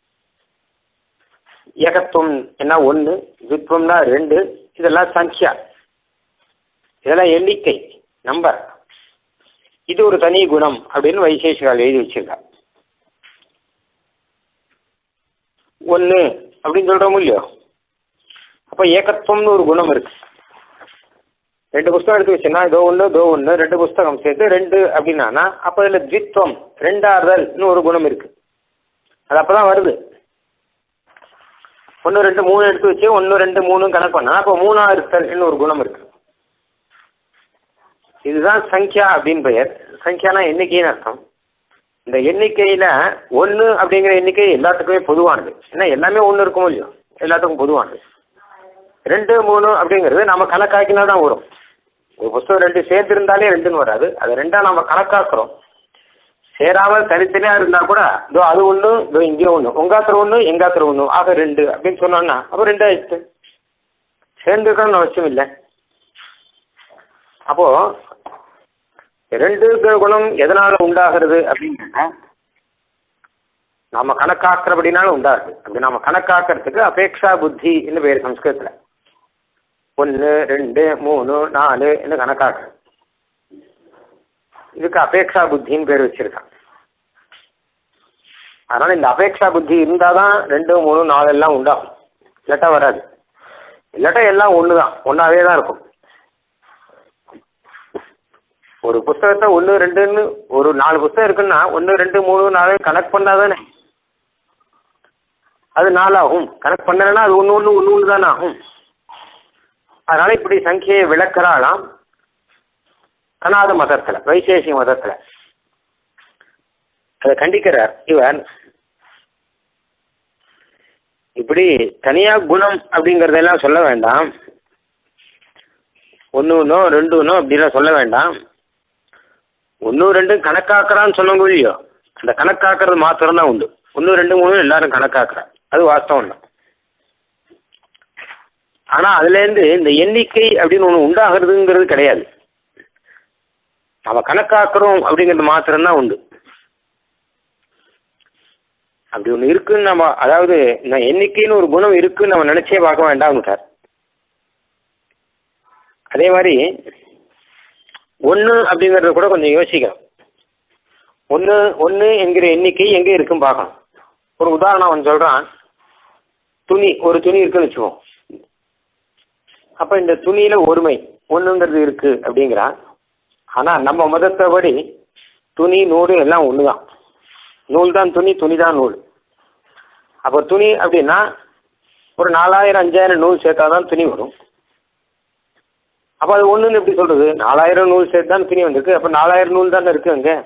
ஏகத்துவம் என்ன ஒன்று த்வித்வம்னா ரெண்டு இதெல்லாம் சங்கியா இதெல்லாம் எண்ணிக்கை நம்பர் இது ஒரு தனி குணம் அப்படின்னு வைசேஷிகால் எழுதி வச்சிருக்கா ஒன்று அப்படின்னு சொல்கிறோம் இல்லையோ அப்போ ஏகத்துவம்னு ஒரு குணம் இருக்கு ரெண்டு புஸ்தகம் எடுத்து வச்சுன்னா இதோ ஒன்று இதோ ஒன்று ரெண்டு புஸ்தகம் சேர்த்து ரெண்டு அப்படின்னா அப்போ இதில் த்வித்வம் ரெண்டாறுதல்னு ஒரு குணம் இருக்கு அது அப்போ தான் வருது ஒன்று ரெண்டு மூணு எடுத்து வச்சு ஒன்று ரெண்டு மூணு கணக்கு பண்ணா அப்போ மூணா இருத்தல்னு ஒரு குணம் இருக்கு இதுதான் சங்கியா அப்படின்னு பெயர் சங்கியானா எண்ணிக்கைன்னு அர்த்தம் இந்த எண்ணிக்கையில் ஒன்று அப்படிங்கிற எண்ணிக்கை எல்லாத்துக்குமே பொதுவானது ஏன்னா எல்லாமே ஒன்று இருக்கும் இல்லையோ எல்லாத்துக்கும் பொதுவானது ரெண்டு மூணு அப்படிங்கிறது நம்ம கணக்காக்கினா தான் வரும் ஒரு புஸ்தகம் ரெண்டு சேர்த்துருந்தாலே ரெண்டுன்னு வராது அது ரெண்டாக நம்ம கணக்காக்குறோம் சேராமல் தனித்தனியாக இருந்தால் கூட இதோ அது ஒன்று இதோ இங்கே ஒன்று உங்காத்திர ஒன்று எங்காத்திர ஒன்று ஆக ரெண்டு அப்படின்னு சொன்னோன்னா அப்போ ரெண்டு ஆயிடுச்சு சேர்ந்துருக்கணும்னு அவசியம் இல்லை அப்போ ரெண்டு குணம் எதனால உண்டாகிறது அப்படின்னா நாம கணக்காக்குறபடினால உண்டாகுது அப்படி நாம கணக்காக்குறதுக்கு அபேக்ஷா புத்தி என்று பேர் சம்ஸ்கிருதத்தில் ஒன்று ரெண்டு மூணு நாலு என்று கணக்காக்குறது இதுக்கு அபேக்ஷா புத்தின்னு பேர் வச்சிருக்கான் அதனால இந்த அபேக்ஷா புத்தி இருந்தால் தான் ரெண்டு மூணு நாலு எல்லாம் உண்டாகும் இல்லாட்டா வராது இல்லாட்டா எல்லாம் ஒன்று தான் ஒன்றாவே தான் இருக்கும் ஒரு புஸ்தகத்தை ஒன்று ரெண்டுன்னு ஒரு நாலு புஸ்தகம் இருக்குன்னா ஒன்று ரெண்டு மூணு நாலு கணக்கு பண்ணால் தானே அது நாலாகும் கணக்கு பண்ணலைன்னா அது ஒன்று ஒன்று ஒன்று ஒன்று தானே ஆகும் அதனால இப்படி சங்கியை விளக்குறாளாம் கனாத மதத்தில் வைசேஷிக மதத்தில் அதை கண்டிக்கிறார் இவர் இப்படி தனியா குணம் அப்படிங்கிறதெல்லாம் சொல்ல வேண்டாம் ஒன்று ஒன்றோ ரெண்டு ஒன்றோ அப்படிலாம் சொல்ல வேண்டாம் ஒன்று ரெண்டும் கணக்காக்குறான்னு சொல்ல இல்லையோ அந்த கணக்காக்குறது மாத்திரம் தான் உண்டு ஒன்று ரெண்டு மூணு எல்லாரும் கணக்காக்குறா அது வாஸ்தவம் தான் ஆனால் அதுலேருந்து இந்த எண்ணிக்கை அப்படின்னு ஒன்று உண்டாகிறதுங்கிறது கிடையாது நம்ம கணக்காக்குறோம் அப்படிங்கிறது மாத்திரம்தான் உண்டு அப்படி ஒன்று இருக்குன்னு நம்ம அதாவது இந்த எண்ணிக்கைன்னு ஒரு குணம் இருக்குன்னு நம்ம நினைச்சே பார்க்க வேண்டாம் சார் அதே மாதிரி ஒன்று அப்படிங்கிறத கூட கொஞ்சம் யோசிக்கணும் ஒன்று ஒன்று என்கிற எண்ணிக்கை எங்கே இருக்குன்னு பார்க்கணும் ஒரு உதாரணம் அவன் சொல்கிறான் துணி ஒரு துணி இருக்குன்னு வச்சுக்கோம் அப்போ இந்த துணியில் ஒருமை ஒன்றுங்கிறது இருக்குது அப்படிங்கிறான் ஆனால் நம்ம மதத்தைப்படி துணி நூல் எல்லாம் ஒன்று தான் நூல் தான் துணி துணி தான் நூல் அப்போ துணி அப்படின்னா ஒரு நாலாயிரம் அஞ்சாயிரம் நூல் சேர்த்தா தான் துணி வரும் அப்போ அது ஒன்றுன்னு எப்படி சொல்கிறது நாலாயிரம் நூல் சேர்த்து தான் துணி வந்திருக்கு அப்போ நாலாயிரம் நூல் தானே இருக்குது அங்கே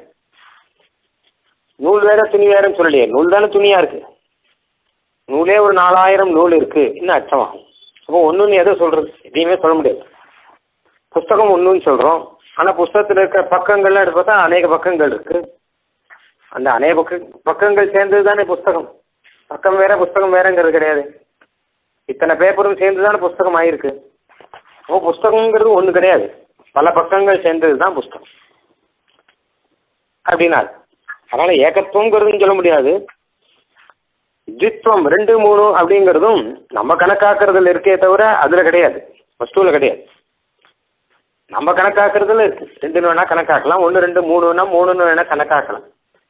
நூல் வேற துணி வேறன்னு சொல்லலையே நூல் தானே துணியாக இருக்குது நூலே ஒரு நாலாயிரம் நூல் இருக்குது இன்னும் அச்சமாகும் அப்போ ஒன்றுன்னு எதை சொல்கிறது எதையுமே சொல்ல முடியாது புஸ்தகம் ஒன்றுன்னு சொல்கிறோம் ஆனால் புஸ்தகத்தில் இருக்க பக்கங்கள்லாம் எடுத்து பார்த்தா அநேக பக்கங்கள் இருக்குது அந்த அநேக பக்க பக்கங்கள் சேர்ந்தது தானே புஸ்தகம் பக்கம் வேற புஸ்தகம் வேறங்கிறது கிடையாது இத்தனை பேப்பரும் சேர்ந்து தானே புஸ்தகம் ஆயிருக்கு ஓ புஸ்தகங்கிறது ஒன்று கிடையாது பல பக்கங்கள் சேர்ந்தது தான் புஸ்தகம் அப்படின்னா அதனால் ஏகத்துவங்கிறதுன்னு சொல்ல முடியாது தித்வம் ரெண்டு மூணு அப்படிங்கிறதும் நம்ம கணக்காக்குறதுல இருக்கே தவிர அதில் கிடையாது வஸ்துவில் கிடையாது நம்ம கணக்காக்குறதுல இருக்கு ரெண்டுன்னு வேணா கணக்காக்கலாம் ஒன்று ரெண்டு மூணுன்னா மூணுன்னு வேணா கணக்காக்கலாம்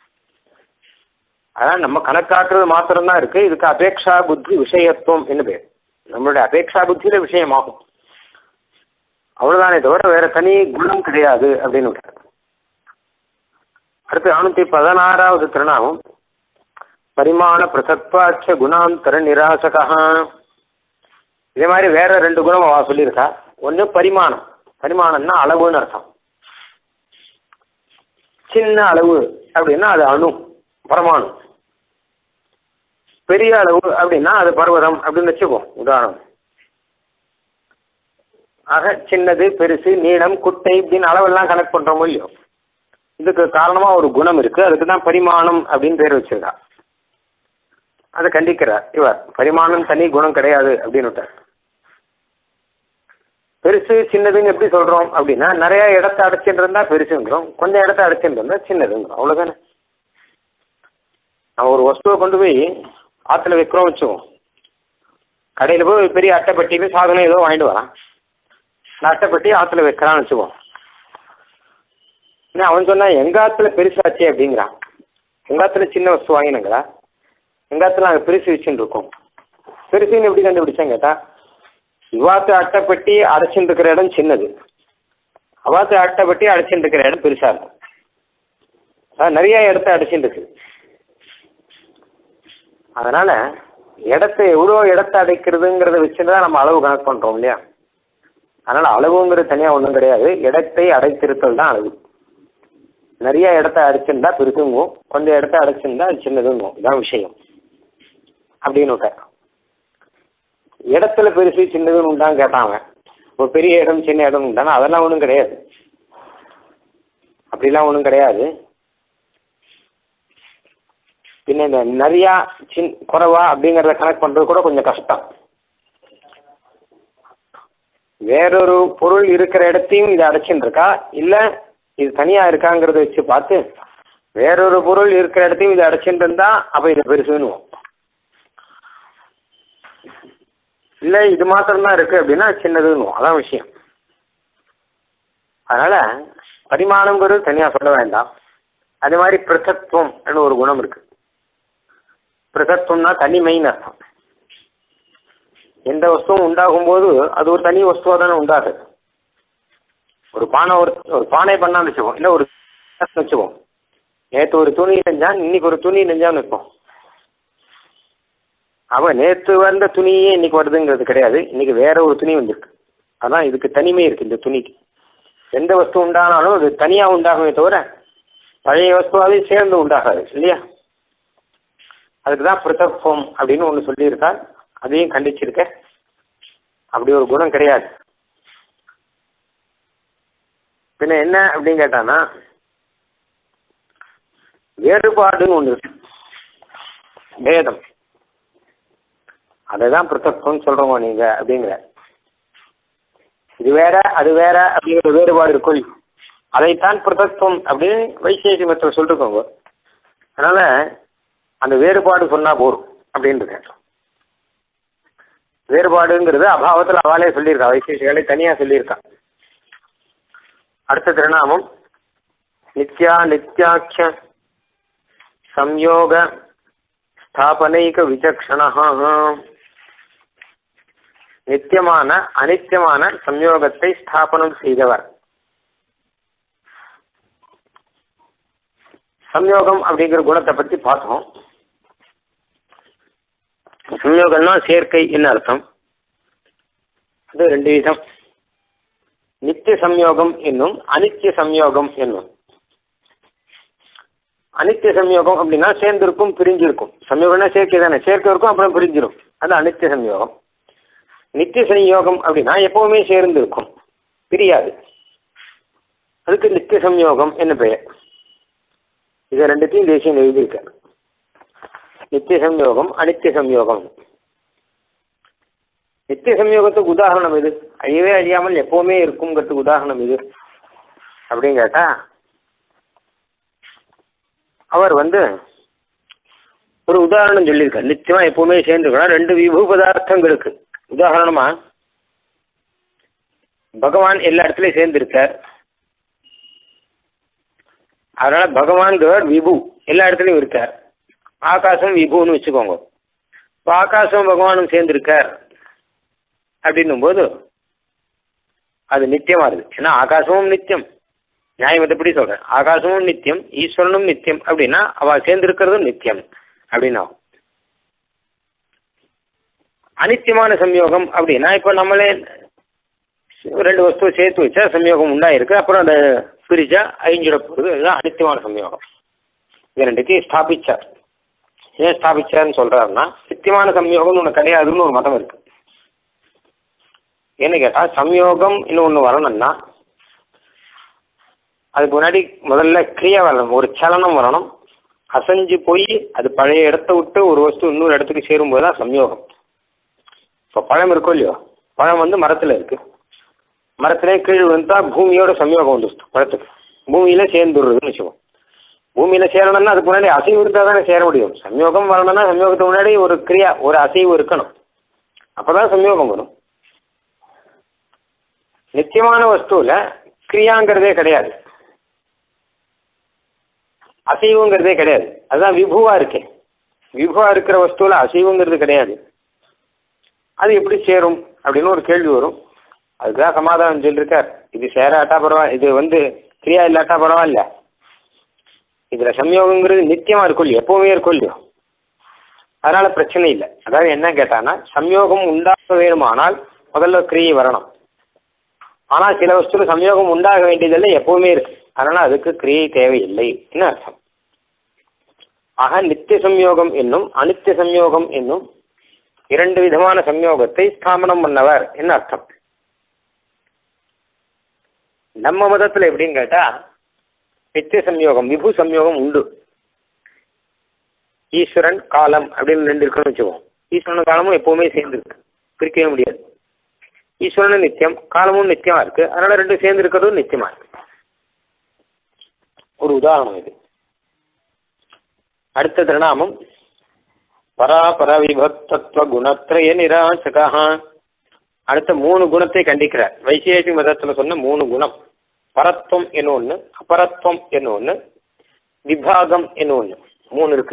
அதான் நம்ம கணக்காக்குறது மாத்திரம்தான் இருக்கு இதுக்கு அபேக்ஷா புத்தி விஷயத்துவம் என்ன பேர் நம்மளுடைய அபேக்ஷா புத்தியில விஷயமாகும் அவ்வளவுதானே தவிர வேற தனி குணம் கிடையாது அப்படின்னு விட்டார் அடுத்து நானூத்தி பதினாறாவது திருநாமம் பரிமாண பிரசத்வாட்ச குணாந்தர நிராசகா இதே மாதிரி வேற ரெண்டு குணம் அவ சொல்லியிருக்கா ஒன்று பரிமாணம் பரிமாணம்னா அளவுன்னு அர்த்தம் சின்ன அளவு அப்படின்னா அது அணு பரமாணு பெரிய அளவு அப்படின்னா அது பர்வதம் அப்படின்னு வச்சுப்போம் உதாரணம் ஆக சின்னது பெருசு நீளம் குட்டை இப்படின்னு அளவெல்லாம் கணக்கு பண்றோமோ இல்லையோ இதுக்கு காரணமா ஒரு குணம் இருக்கு அதுக்கு தான் பரிமாணம் அப்படின்னு பேர் வச்சிருக்கா அதை கண்டிக்கிறார் இவர் பரிமாணம் தனி குணம் கிடையாது அப்படின்னு விட்டார் பெருசு சின்னதுன்னு எப்படி சொல்றோம் அப்படின்னா நிறைய இடத்த அடைச்சிட்டு இருந்தா பெருசுங்கிறோம் கொஞ்சம் இடத்த அடைச்சிட்டு இருந்தா சின்னதுங்கிறோம் அவ்வளவுதானே நம்ம ஒரு வஸ்துவை கொண்டு போய் ஆற்றுல வைக்கிறோம் வச்சுக்கோம் கடையில் போய் பெரிய அட்டைப்பட்டியில் சாதனம் ஏதோ வாங்கிட்டு வரான் இந்த அட்டைப்பட்டி ஆற்றுல வைக்கிறான்னு வச்சுக்கோம் என்ன அவன் சொன்னா எங்க ஆற்றுல பெருசாச்சே அப்படிங்கிறான் எங்க ஆற்றுல சின்ன வஸ்து வாங்கினுங்களா எங்க ஆற்றுல நாங்கள் பெருசு வச்சுட்டு இருக்கோம் பெருசுன்னு எப்படி கண்டுபிடிச்சேன் கேட்டா இவாத்து அட்டைப்பட்டி அடைச்சிட்டு இருக்கிற இடம் சின்னது அவாத்து அட்டைப்பட்டி அடைச்சிட்டு இருக்கிற இடம் பெருசா இருக்கும் அதான் நிறைய இடத்த அடைச்சிட்டு இருக்கு அதனால இடத்த எவ்வளோ இடத்த அடைக்கிறதுங்கிறத வச்சுட்டு தான் நம்ம அளவு கணக்கு பண்றோம் இல்லையா அதனால அளவுங்கிறது தனியாக ஒன்றும் கிடையாது இடத்தை அடைத்திருத்தல் தான் அளவு நிறைய இடத்த அடைச்சிருந்தா பெருசுங்கும் கொஞ்சம் இடத்த அடைச்சிருந்தா அது சின்னதுங்கும் இதான் விஷயம் அப்படின்னு விட்டார் இடத்துல பெருசு சின்னதுன்னு உண்டான்னு கேட்டான் அவன் இப்போ பெரிய இடம் சின்ன இடம் உண்டானா அதெல்லாம் ஒன்றும் கிடையாது அப்படிலாம் ஒன்றும் கிடையாது பின்ன இந்த நிறையா சின் குறைவா அப்படிங்கிறத கணக்கு பண்ணுறது கூட கொஞ்சம் கஷ்டம் வேறொரு பொருள் இருக்கிற இடத்தையும் இது அடைச்சின்னு இருக்கா இல்லை இது தனியாக இருக்காங்கிறத வச்சு பார்த்து வேறொரு பொருள் இருக்கிற இடத்தையும் இது அடைச்சிட்டு இருந்தா அப்போ இது பெருசுன்னுவோம் இல்லை இது மாத்திரம்தான் இருக்கு அப்படின்னா சின்னதுன்னுவோம் அதான் விஷயம் அதனால பரிமாணங்கிறது தனியாக சொல்ல வேண்டாம் அதே மாதிரி பிரசத்துவம் ஒரு குணம் இருக்கு பிரசத்துவம்னா தனிமைன்னு அர்த்தம் எந்த வஸ்துவும் உண்டாகும் போது அது ஒரு தனி வஸ்துவாக தானே உண்டாகுது ஒரு பானை ஒரு ஒரு பானை பண்ணான்னு வச்சுக்கோம் இல்லை ஒரு வச்சுக்கோம் நேற்று ஒரு துணி நெஞ்சான் இன்னைக்கு ஒரு துணி நெஞ்சான்னு வைப்போம் அவன் நேற்று வந்த துணியே இன்னைக்கு வருதுங்கிறது கிடையாது இன்னைக்கு வேற ஒரு துணி வந்திருக்கு அதான் இதுக்கு தனிமை இருக்கு இந்த துணிக்கு எந்த வஸ்து உண்டானாலும் அது தனியாக உண்டாகுமே தவிர பழைய வஸ்துவாவே சேர்ந்து உண்டாகாது இல்லையா அதுக்கு தான் பிருத்தத்துவம் அப்படின்னு ஒன்று சொல்லியிருக்கா அதையும் கண்டிச்சிருக்க அப்படி ஒரு குணம் கிடையாது பின்ன என்ன அப்படின்னு கேட்டானா வேறுபாடுன்னு ஒன்று இருக்கு பேதம் அதை தான் பிருத்தத்துவம் சொல்றோமோ நீங்க அப்படிங்கிற இது வேற அது வேற அப்படிங்கிற வேறுபாடு இருக்கும் அதைத்தான் பிருத்தத்துவம் அப்படின்னு வைசேஷி மற்ற சொல்லிருக்கோங்க அதனால அந்த வேறுபாடு சொன்னா போரும் அப்படின்றது வேறுபாடுங்கிறது அபாவத்தில் அவளே சொல்லியிருக்கா வைசேஷிகளை தனியா சொல்லியிருக்கா அடுத்த திருநாமம் நித்யா நித்யாட்ச சம்யோக ஸ்தாபனைக விசக்ஷணா நித்தியமான அனித்தியமான சம்யோகத்தை ஸ்தாபனம் செய்தவர் சம்யோகம் அப்படிங்கிற குணத்தை பத்தி பார்த்தோம் சம்யோகம்னா சேர்க்கை என்ன அர்த்தம் அது ரெண்டு விதம் நித்திய சம்யோகம் என்னும் அனித்திய சம்யோகம் என்னும் அனித்திய சம்யோகம் அப்படின்னா சேர்ந்திருக்கும் பிரிஞ்சிருக்கும் சம்யோகம்னா சேர்க்கை தானே சேர்க்கை இருக்கும் அப்புறம் பிரிஞ்சிரும் அது அனித்திய சம்யோகம் நித்திய சம்யோகம் அப்படின்னா எப்பவுமே சேர்ந்து இருக்கும் பிரியாது அதுக்கு நித்திய சம்யோகம் என்ன பெயர் இதை ரெண்டுத்தையும் தேசியம் எழுதியிருக்கார் நித்திய சம்யோகம் அனித்திய சம்யோகம் நித்திய சம்யோகத்துக்கு உதாரணம் இது அழியவே அழியாமல் எப்பவுமே இருக்குங்கிறதுக்கு உதாரணம் இது அப்படின்னு கேட்டா அவர் வந்து ஒரு உதாரணம் சொல்லியிருக்கார் நிச்சயமா எப்பவுமே சேர்ந்துக்கலாம் ரெண்டு விபு பதார்த்தங்களுக்கு உதாரணமா பகவான் எல்லா இடத்துலயும் சேர்ந்திருக்கார் அதனால பகவான்கிறவர் விபு எல்லா இடத்துலயும் இருக்கார் ஆகாசம் விபுன்னு வச்சுக்கோங்க இப்போ ஆகாசம் பகவானும் சேர்ந்திருக்கார் அப்படின்னும் போது அது நித்தியமா இருக்கு ஏன்னா ஆகாசமும் நித்தியம் நியாயம் எப்படி சொல்றேன் ஆகாசமும் நித்தியம் ஈஸ்வரனும் நித்தியம் அப்படின்னா அவ சேர்ந்திருக்கிறதும் நித்தியம் அப்படின்னா அனித்தியமான சம்யோகம் அப்படின்னா இப்போ நம்மளே ரெண்டு வஸ்துவை சேர்த்து வச்சா சம்யோகம் உண்டாயிருக்கு அப்புறம் அதை பிரிச்சா அழிஞ்சிட போகுது அதுதான் அனித்தியமான சம்யோகம் இது ரெண்டுத்தையும் ஸ்தாபிச்சார் ஏன் ஸ்தாபிச்சார்னு சொல்றாருன்னா நித்தியமான சம்யோகம்னு ஒன்று கிடையாதுன்னு ஒரு மதம் இருக்கு ஏன்னு கேட்டால் சம்யோகம் இன்னும் ஒன்று வரணும்னா அதுக்கு முன்னாடி முதல்ல கிரியா வரணும் ஒரு சலனம் வரணும் அசைஞ்சு போய் அது பழைய இடத்த விட்டு ஒரு வஸ்து இன்னொரு இடத்துக்கு சேரும்போது தான் சம்யோகம் இப்போ பழம் இருக்கோ இல்லையோ பழம் வந்து மரத்தில் இருக்கு மரத்திலே கீழ் வந்தா பூமியோட சம்யோகம் வந்துச்சு பழத்துக்கு பூமியில சேர்ந்துடுறதுன்னு வச்சுக்கோம் பூமியில சேரணும்னா அதுக்கு முன்னாடி அசைவு இருந்தால் தானே சேர முடியும் சம்யோகம் வரணும்னா சம்யோகத்துக்கு முன்னாடி ஒரு கிரியா ஒரு அசைவு இருக்கணும் அப்பதான் சம்யோகம் வரும் நித்தியமான வஸ்துவில் கிரியாங்கிறதே கிடையாது அசைவுங்கிறதே கிடையாது அதுதான் விபுவா இருக்கே விபுவா இருக்கிற வஸ்துவில் அசைவுங்கிறது கிடையாது அது எப்படி சேரும் அப்படின்னு ஒரு கேள்வி வரும் அதுதான் சமாதானம் சொல்லியிருக்கார் இது சேராட்டா பரவாயில்ல இது வந்து கிரியா இல்லாட்டா பரவாயில்ல இதில் சம்யோகங்கிறது நித்தியமாக இருக்கும் இல்லையோ எப்பவுமே இருக்கும் இல்லையோ அதனால பிரச்சனை இல்லை அதாவது என்ன கேட்டான்னா சம்யோகம் உண்டாக வேணுமானால் முதல்ல கிரியை வரணும் ஆனால் சில வஸ்துல சம்யோகம் உண்டாக வேண்டியதில்லை எப்பவுமே இருக்கு அதனால அதுக்கு கிரியை தேவையில்லை என்ன அர்த்தம் ஆக நித்திய சம்யோகம் என்னும் அனித்திய சம்யோகம் என்னும் இரண்டு விதமான சம்யோகத்தை ஸ்தாபனம் பண்ணவர் என்ன அர்த்தம் நம்ம மதத்துல எப்படின்னு கேட்டா நித்திய சம்யோகம் விபு சம்யோகம் உண்டு ஈஸ்வரன் காலம் அப்படின்னு ரெண்டு இருக்குன்னு வச்சுக்கோம் ஈஸ்வரன் காலமும் எப்பவுமே சேர்ந்துருக்கு பிரிக்கவே முடியாது ஈஸ்வரனும் நித்தியம் காலமும் நித்தியமா இருக்கு அதனால ரெண்டும் சேர்ந்து இருக்கிறதும் நித்தியமா இருக்கு ஒரு உதாரணம் இது அடுத்த திருநாமம் பராபர விபக்தத்துவ குணத்ரய நிராசகா அடுத்த மூணு குணத்தை கண்டிக்கிறார் வைசேஷி மதத்தில் சொன்ன மூணு குணம் பரத்வம் என்ன ஒன்று அபரத்வம் என்ன ஒன்று விபாகம் என்ன ஒன்று மூணு இருக்கு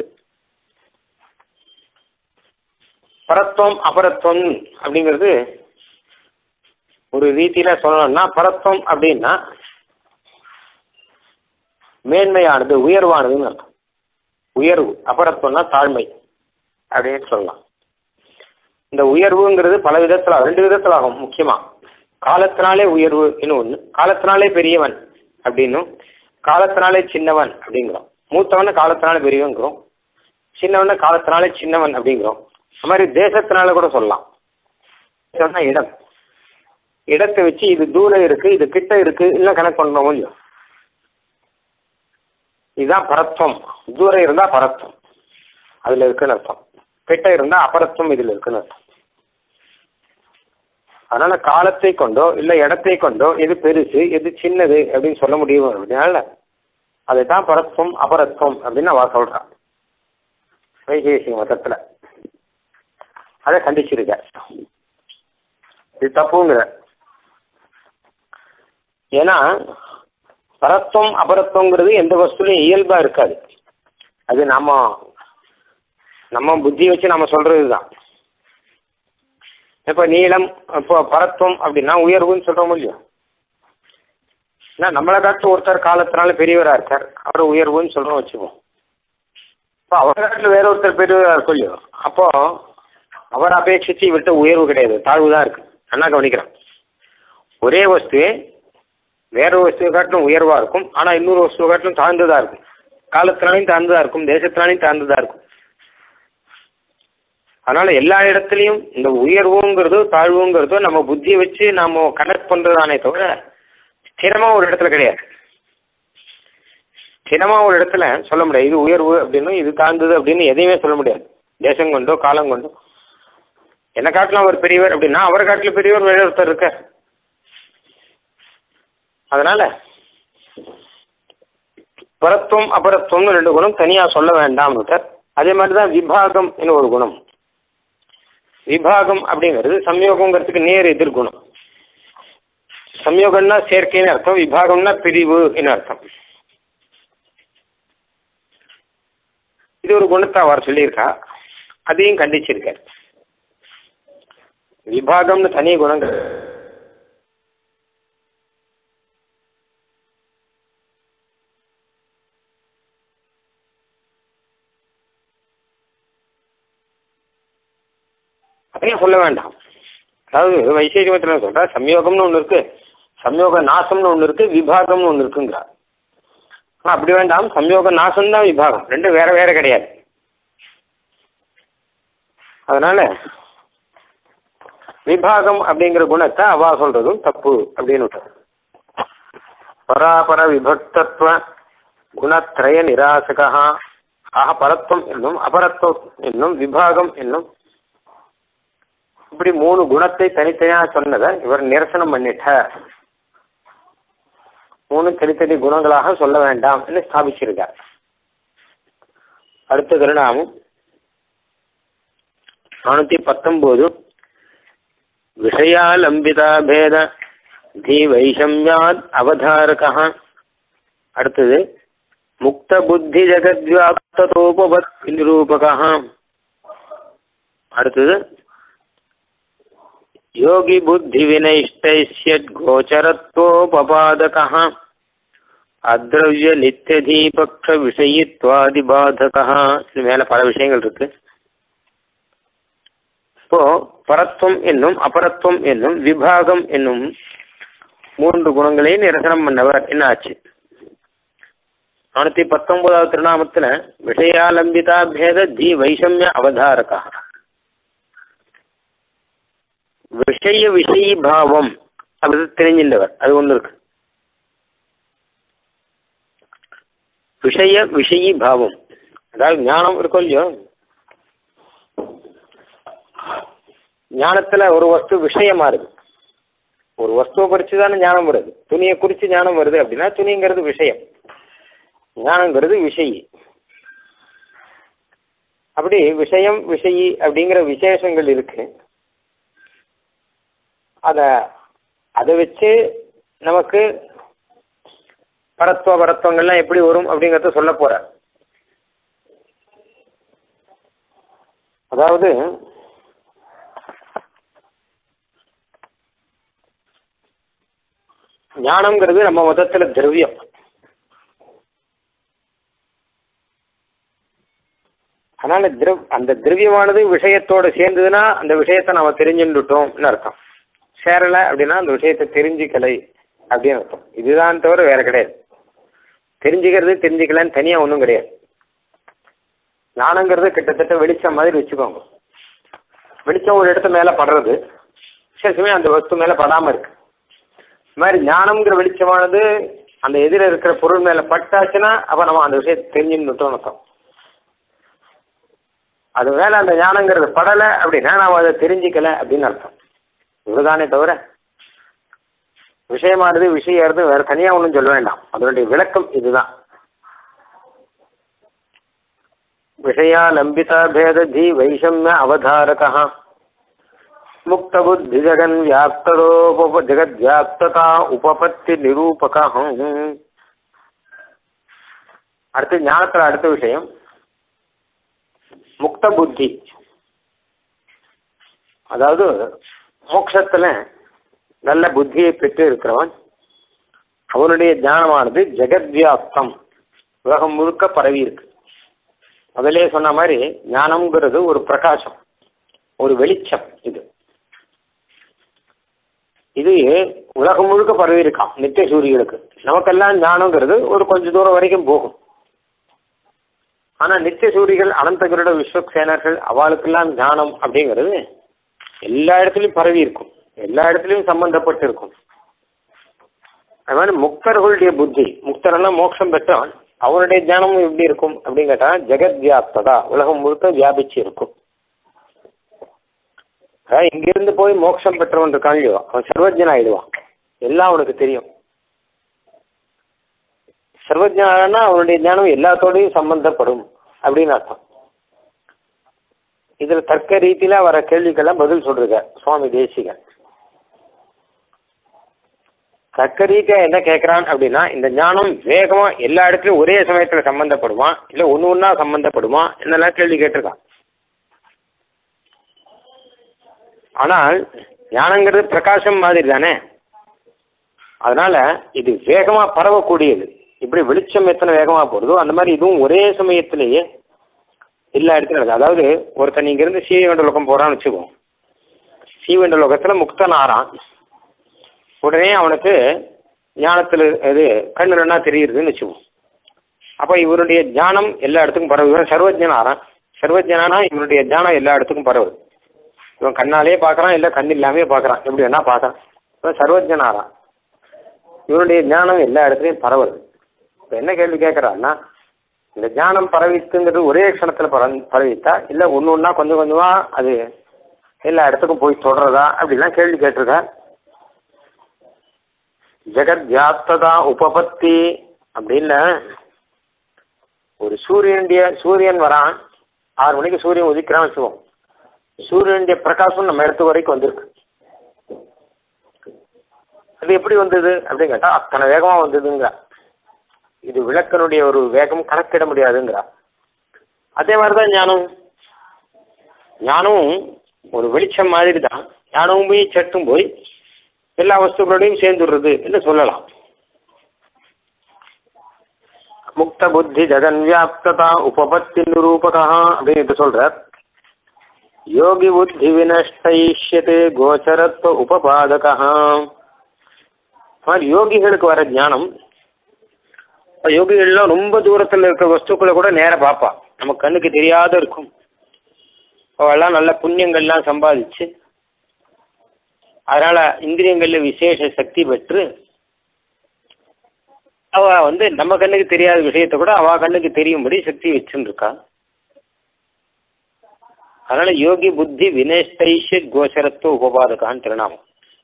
பரத்வம் அபரத்வம் அப்படிங்கிறது ஒரு ரீதியில சொல்லணும்னா பரத்வம் அப்படின்னா மேன்மையானது உயர்வானதுன்னு அர்த்தம் உயர்வு அபரத்வம்னா தாழ்மை அப்படின்னு சொல்லலாம் இந்த உயர்வுங்கிறது பல விதத்தில் ரெண்டு விதத்தில் ஆகும் முக்கியமா காலத்தினாலே உயர்வு இன்னும் ஒன்று காலத்தினாலே பெரியவன் அப்படின்னும் காலத்தினாலே சின்னவன் அப்படிங்கிறோம் மூத்தவன காலத்தினாலே பெரியவங்கிறோம் சின்னவன காலத்தினாலே சின்னவன் அப்படிங்கிறோம் அது மாதிரி தேசத்தினால கூட சொல்லலாம் சொன்னா இடம் இடத்தை வச்சு இது தூரம் இருக்கு இது கிட்ட இருக்கு இல்லை கணக்கு பண்ணுறோமோ இல்லையோ இதுதான் பரத்வம் தூரம் இருந்தால் பரத்துவம் அதில் இருக்குன்னு அர்த்தம் கிட்ட இருந்தால் அபரத்துவம் இதில் இருக்குன்னு அர்த்தம் அதனால காலத்தை கொண்டோ இல்லை இடத்தை கொண்டோ எது பெருசு எது சின்னது அப்படின்னு சொல்ல முடியும் அப்படின்னால அதுதான் பரத்துவம் அபரத்துவம் அப்படின்னு அவ சொல்றான் வைகேசிக மதத்தில் அதை கண்டிச்சிருக்க இது தப்புங்கிற ஏன்னா பரத்துவம் அபரத்துவங்கிறது எந்த வஸ்துலையும் இயல்பா இருக்காது அது நம்ம நம்ம புத்தி வச்சு நம்ம சொல்றது தான் இப்போ நீளம் இப்போ பரத்துவம் அப்படின்னா உயர்வுன்னு சொல்கிறோம் இல்லையோ ஏன்னா நம்மளை காட்டு ஒருத்தர் காலத்தினால பெரியவராக இருக்கார் அவர் உயர்வுன்னு சொல்கிறோம் வச்சுப்போம் இப்போ அவர் காட்டில் வேற ஒருத்தர் பெரியவராக இருக்கும் இல்லையோ அப்போ அவர் அபேட்சித்து விட்டு உயர்வு கிடையாது தாழ்வு தான் இருக்கு நல்லா கவனிக்கிறேன் ஒரே வஸ்துவே வேற வஸ்துவை காட்டிலும் உயர்வாக இருக்கும் ஆனால் இன்னொரு வஸ்துவை காட்டிலும் தாழ்ந்ததாக இருக்கும் காலத்தினாலையும் தாழ்ந்ததாக இருக்கும் தேசத்தினாலையும் தாழ்ந்ததாக இருக்கும் அதனால எல்லா இடத்துலையும் இந்த உயர்வுங்கிறதோ தாழ்வுங்கிறதோ நம்ம புத்தியை வச்சு நாம கனெக்ட் பண்றதானே தவிர ஸ்திரமா ஒரு இடத்துல கிடையாது ஸ்திரமா ஒரு இடத்துல சொல்ல முடியாது இது உயர்வு அப்படின்னு இது தாழ்ந்தது அப்படின்னு எதையுமே சொல்ல முடியாது தேசம் கொண்டோ காலம் கொண்டோ என்ன காட்டிலும் அவர் பெரியவர் அப்படின்னா அவரை காட்டிலும் பெரியவர் வேற ஒருத்தர் இருக்க அதனால பரத்துவம் அபரத்துவம்னு ரெண்டு குணம் தனியா சொல்ல வேண்டாம் அதே மாதிரி தான் விபாகம் ஒரு குணம் விபாகம் அப்படிங்கிறது சம்யோகங்கிறதுக்கு நேர் எதிர்குணம் சம்யோகம்னா சேர்க்கைன்னு அர்த்தம் விபாகம்னா பிரிவு அர்த்தம் இது ஒரு குணத்தை அவர் சொல்லியிருக்கா அதையும் கண்டிச்சிருக்கார் விபாகம்னு தனி குணங்கள் அதையும் சொல்ல வேண்டாம் அதாவது வைசேஷமத்தில் சொல்றா சம்யோகம்னு ஒன்று இருக்கு சம்யோக நாசம்னு ஒன்று இருக்கு விபாகம்னு ஒன்று இருக்குங்கிறா ஆனால் அப்படி வேண்டாம் சம்யோக நாசம் தான் விபாகம் ரெண்டும் வேற வேற கிடையாது அதனால விபாகம் அப்படிங்கிற குணத்தை அவா சொல்றதும் தப்பு அப்படின்னு பராபர விபக்தத்துவ குணத்ரய நிராசகா ஆக பரத்துவம் என்னும் அபரத்துவம் என்னும் விபாகம் என்னும் இப்படி மூணு குணத்தை தனித்தனியா சொன்னதை இவர் நிரசனம் பண்ணிட்டார் மூணு தனித்தனி குணங்களாக சொல்ல வேண்டாம் என்று ஸ்தாபிச்சிருக்கார் அடுத்த திருநாமம் நானூத்தி பத்தொன்பது விஷயாலம்பிதா பேத தி வைஷம்யாத் அவதாரகா அடுத்தது முக்த புத்தி ஜெகத்வியாப்தோபவத் நிரூபகா அடுத்தது யோகி புத்தி வினைஷ்டைஷ்யத் கோச்சரத்வோபபாதக அத்ரவ்ய நித்தியதீபக்ஷ விஷயித்வாதிபாதக இது மேல பல விஷயங்கள் இருக்கு இப்போ பரத்துவம் என்னும் அபரத்துவம் என்னும் விபாகம் என்னும் மூன்று குணங்களையும் நிரசனம் பண்ணவர் என்ன ஆச்சு நானூத்தி பத்தொன்பதாவது திருநாமத்துல விஷயாலம்பிதா பேத தி வைஷமிய அவதாரகா விஷய விஷயி பாவம் அப்படி தெரிஞ்சின்றவர் அது ஒன்று இருக்கு விஷய விஷயி பாவம் அதாவது ஞானம் இருக்கும் இல்லையோ ஞானத்துல ஒரு வஸ்து விஷயமா இருக்கு ஒரு வஸ்துவை குறித்து தானே ஞானம் வருது துணியை குறித்து ஞானம் வருது அப்படின்னா துணிங்கிறது விஷயம் ஞானங்கிறது விஷயி அப்படி விஷயம் விஷயி அப்படிங்கிற விசேஷங்கள் இருக்கு அதை அதை வச்சு நமக்கு பரத்துவ பரத்துவங்கள்லாம் எப்படி வரும் அப்படிங்கிறத சொல்ல போற அதாவது ஞானம்ங்கிறது நம்ம மதத்துல திரவியம் அதனால திரவ் அந்த திரவியமானது விஷயத்தோட சேர்ந்ததுன்னா அந்த விஷயத்தை நாம தெரிஞ்சுட்டுட்டோம்னு அர்த்தம் சேரலை அப்படின்னா அந்த விஷயத்தை தெரிஞ்சுக்கலை அப்படின்னு அர்த்தம் இதுதான் தவிர வேற கிடையாது தெரிஞ்சுக்கிறது தெரிஞ்சுக்கலன்னு தனியாக ஒன்றும் கிடையாது ஞானங்கிறது கிட்டத்தட்ட வெளிச்சம் மாதிரி வச்சுக்கோங்க வெளிச்சம் ஒரு இடத்து மேலே படுறது சில சமயம் அந்த வஸ்து மேலே படாமல் இருக்கு இது மாதிரி ஞானம்ங்கிற வெளிச்சமானது அந்த எதிர இருக்கிற பொருள் மேல பட்டாச்சுன்னா அப்ப நம்ம அந்த விஷயத்தை தெரிஞ்சுன்னு அர்த்தம் அது மேல அந்த ஞானங்கிறது படல அப்படின்னா நாம அதை தெரிஞ்சுக்கல அப்படின்னு அர்த்தம் இவ்வளவுதானே தவிர விஷயமானது விஷயறது வேற தனியா ஒன்றும் சொல்ல வேண்டாம் அதனுடைய விளக்கம் இதுதான் விஷயா லம்பிதா பேததி வைஷமிய அவதாரகா முக்த புத்தி ஜெகன் வியாப்தரோப ஜெகத் வியாப்ததா உபபத்தி நிரூபகா அடுத்து ஞானத்துல அடுத்த விஷயம் முக்த புத்தி அதாவது மோட்சத்துல நல்ல புத்தியை பெற்று இருக்கிறவன் அவனுடைய ஞானமானது ஜெகத்வியாப்தம் உலகம் முழுக்க பரவி இருக்கு முதலே சொன்ன மாதிரி ஞானம்ங்கிறது ஒரு பிரகாசம் ஒரு வெளிச்சம் இது இது உலகம் முழுக்க பரவி இருக்கான் நித்திய சூரியனுக்கு நமக்கெல்லாம் ஞானங்கிறது ஒரு கொஞ்ச தூரம் வரைக்கும் போகும் ஆனா நித்திய சூரிகள் அனந்தகருட விஸ்வக்சேனர்கள் அவளுக்கெல்லாம் ஞானம் அப்படிங்கிறது எல்லா இடத்துலையும் பரவி இருக்கும் எல்லா இடத்துலையும் சம்பந்தப்பட்டு இருக்கும் அது மாதிரி முக்தர்களுடைய புத்தி முக்தரெல்லாம் மோட்சம் பெற்றவன் அவனுடைய ஞானமும் எப்படி இருக்கும் அப்படின்னு கேட்டா ஜெகத் வியாப்ததா உலகம் முழுக்க வியாபிச்சு இருக்கும் அதாவது இங்கிருந்து போய் மோட்சம் பெற்றவன் இருக்கான் இல்லையோ அவன் சர்வஜன் ஆயிடுவான் எல்லாம் அவனுக்கு தெரியும் சர்வஜனா அவனுடைய ஞானம் எல்லாத்தோடையும் சம்பந்தப்படும் அப்படின்னு அர்த்தம் இதுல தர்க்க ரீதியில வர கேள்விக்கெல்லாம் பதில் சொல்றார் சுவாமி தேசிகன் தர்க்க ரீதியா என்ன கேட்கறான் அப்படின்னா இந்த ஞானம் வேகமா எல்லா இடத்துலயும் ஒரே சமயத்துல சம்பந்தப்படுமா இல்ல ஒண்ணு ஒண்ணா சம்பந்தப்படுமா என்னெல்லாம் கேள்வி கேட்டிருக்கான் ஆனால் ஞானங்கிறது பிரகாசம் மாதிரி தானே அதனால இது வேகமா பரவக்கூடியது இப்படி வெளிச்சம் எத்தனை வேகமா போடுதோ அந்த மாதிரி இதுவும் ஒரே சமயத்திலேயே எல்லா இடத்துலையும் நடக்குது அதாவது ஒருத்தன் இங்க இருந்து சீவண்ட லோகம் போறான்னு வச்சுக்குவோம் சீவண்ட லோகத்துல முக்தன் ஆறான் உடனே அவனுக்கு ஞானத்தில் இது கண்ணு ரெண்டா தெரியுதுன்னு வச்சுக்குவோம் அப்போ இவருடைய ஞானம் எல்லா இடத்துக்கும் பரவு இவன் சர்வஜன் ஆறான் சர்வஜனானா இவனுடைய ஞானம் எல்லா இடத்துக்கும் பரவுது இவன் கண்ணாலே பார்க்கறான் இல்லை கண் இல்லாமே பார்க்கறான் எப்படி வேணா பார்க்கறான் இவன் சர்வஜன் ஆறான் இவனுடைய ஞானம் எல்லா இடத்துலையும் பரவுது இப்போ என்ன கேள்வி கேட்குறான்னா இந்த ஞானம் பரவித்துங்கிறது ஒரே க்ஷணத்தில் பர பரவித்தா இல்லை ஒன்று ஒன்றா கொஞ்சம் கொஞ்சமாக அது எல்லா இடத்துக்கும் போய் தொடரதா அப்படிலாம் கேள்வி கேட்டிருக்கா ஜெகத் வியாப்ததா உபபத்தி அப்படின்னு ஒரு சூரியனுடைய சூரியன் வரான் ஆறு மணிக்கு சூரியன் உதிக்கிறான் வச்சுக்கோம் சூரியனுடைய பிரகாசம் நம்ம இடத்து வரைக்கும் வந்திருக்கு அது எப்படி வந்தது அப்படின்னு கேட்டா அத்தனை வேகமா வந்ததுங்கிறா இது விளக்கனுடைய ஒரு வேகம் கணக்கிட முடியாதுங்கிறா அதே மாதிரிதான் ஞானம் ஞானமும் ஒரு வெளிச்சம் மாதிரி தான் ஞானமும் போய் சட்டும் போய் எல்லா வஸ்துக்களோடையும் சேர்ந்துடுறது என்று சொல்லலாம் முக்த புத்தி ஜெகன் வியாப்ததா உபபத்தி நிரூபகா அப்படின்னு சொல்றார் யோகி புத்தி வினஷ்டைஷ்யத்து கோச்சரத்துவ உபபாதகா மாதிரி யோகிகளுக்கு வர ஞானம் யோகிகள்லாம் ரொம்ப தூரத்தில் இருக்கிற வஸ்துக்களை கூட நேராக பார்ப்பா நம்ம கண்ணுக்கு தெரியாத இருக்கும் அவெல்லாம் நல்ல புண்ணியங்கள்லாம் சம்பாதிச்சு அதனால இந்திரியங்கள்ல விசேஷ சக்தி பெற்று அவ வந்து நம்ம கண்ணுக்கு தெரியாத விஷயத்த கூட அவ கண்ணுக்கு தெரியும்படி சக்தி வச்சுன்னு இருக்கா அதனால யோகி புத்தி வினேஷ்டைஷ கோச்சரத்துவ உபபாதகான்னு திருநாமம்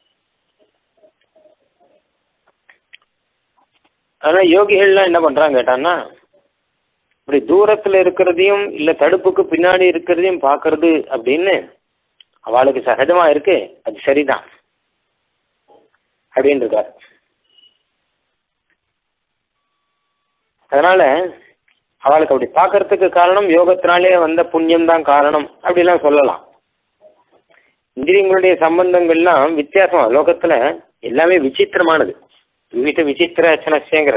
அதனால யோகிகள்லாம் என்ன பண்றாங்க கேட்டான்னா இப்படி தூரத்துல இருக்கிறதையும் இல்ல தடுப்புக்கு பின்னாடி இருக்கிறதையும் பார்க்கறது அப்படின்னு அவளுக்கு சகஜமா இருக்கு அது சரிதான் அப்படின்னு இருக்கார் அதனால அவளுக்கு அப்படி பார்க்கறதுக்கு காரணம் யோகத்தினாலே வந்த புண்ணியம் தான் காரணம் அப்படிலாம் சொல்லலாம் இந்திரியங்களுடைய சம்பந்தங்கள்லாம் வித்தியாசமா லோகத்துல எல்லாமே விசித்திரமானது விவித விசித்திர அச்சனசியங்கிற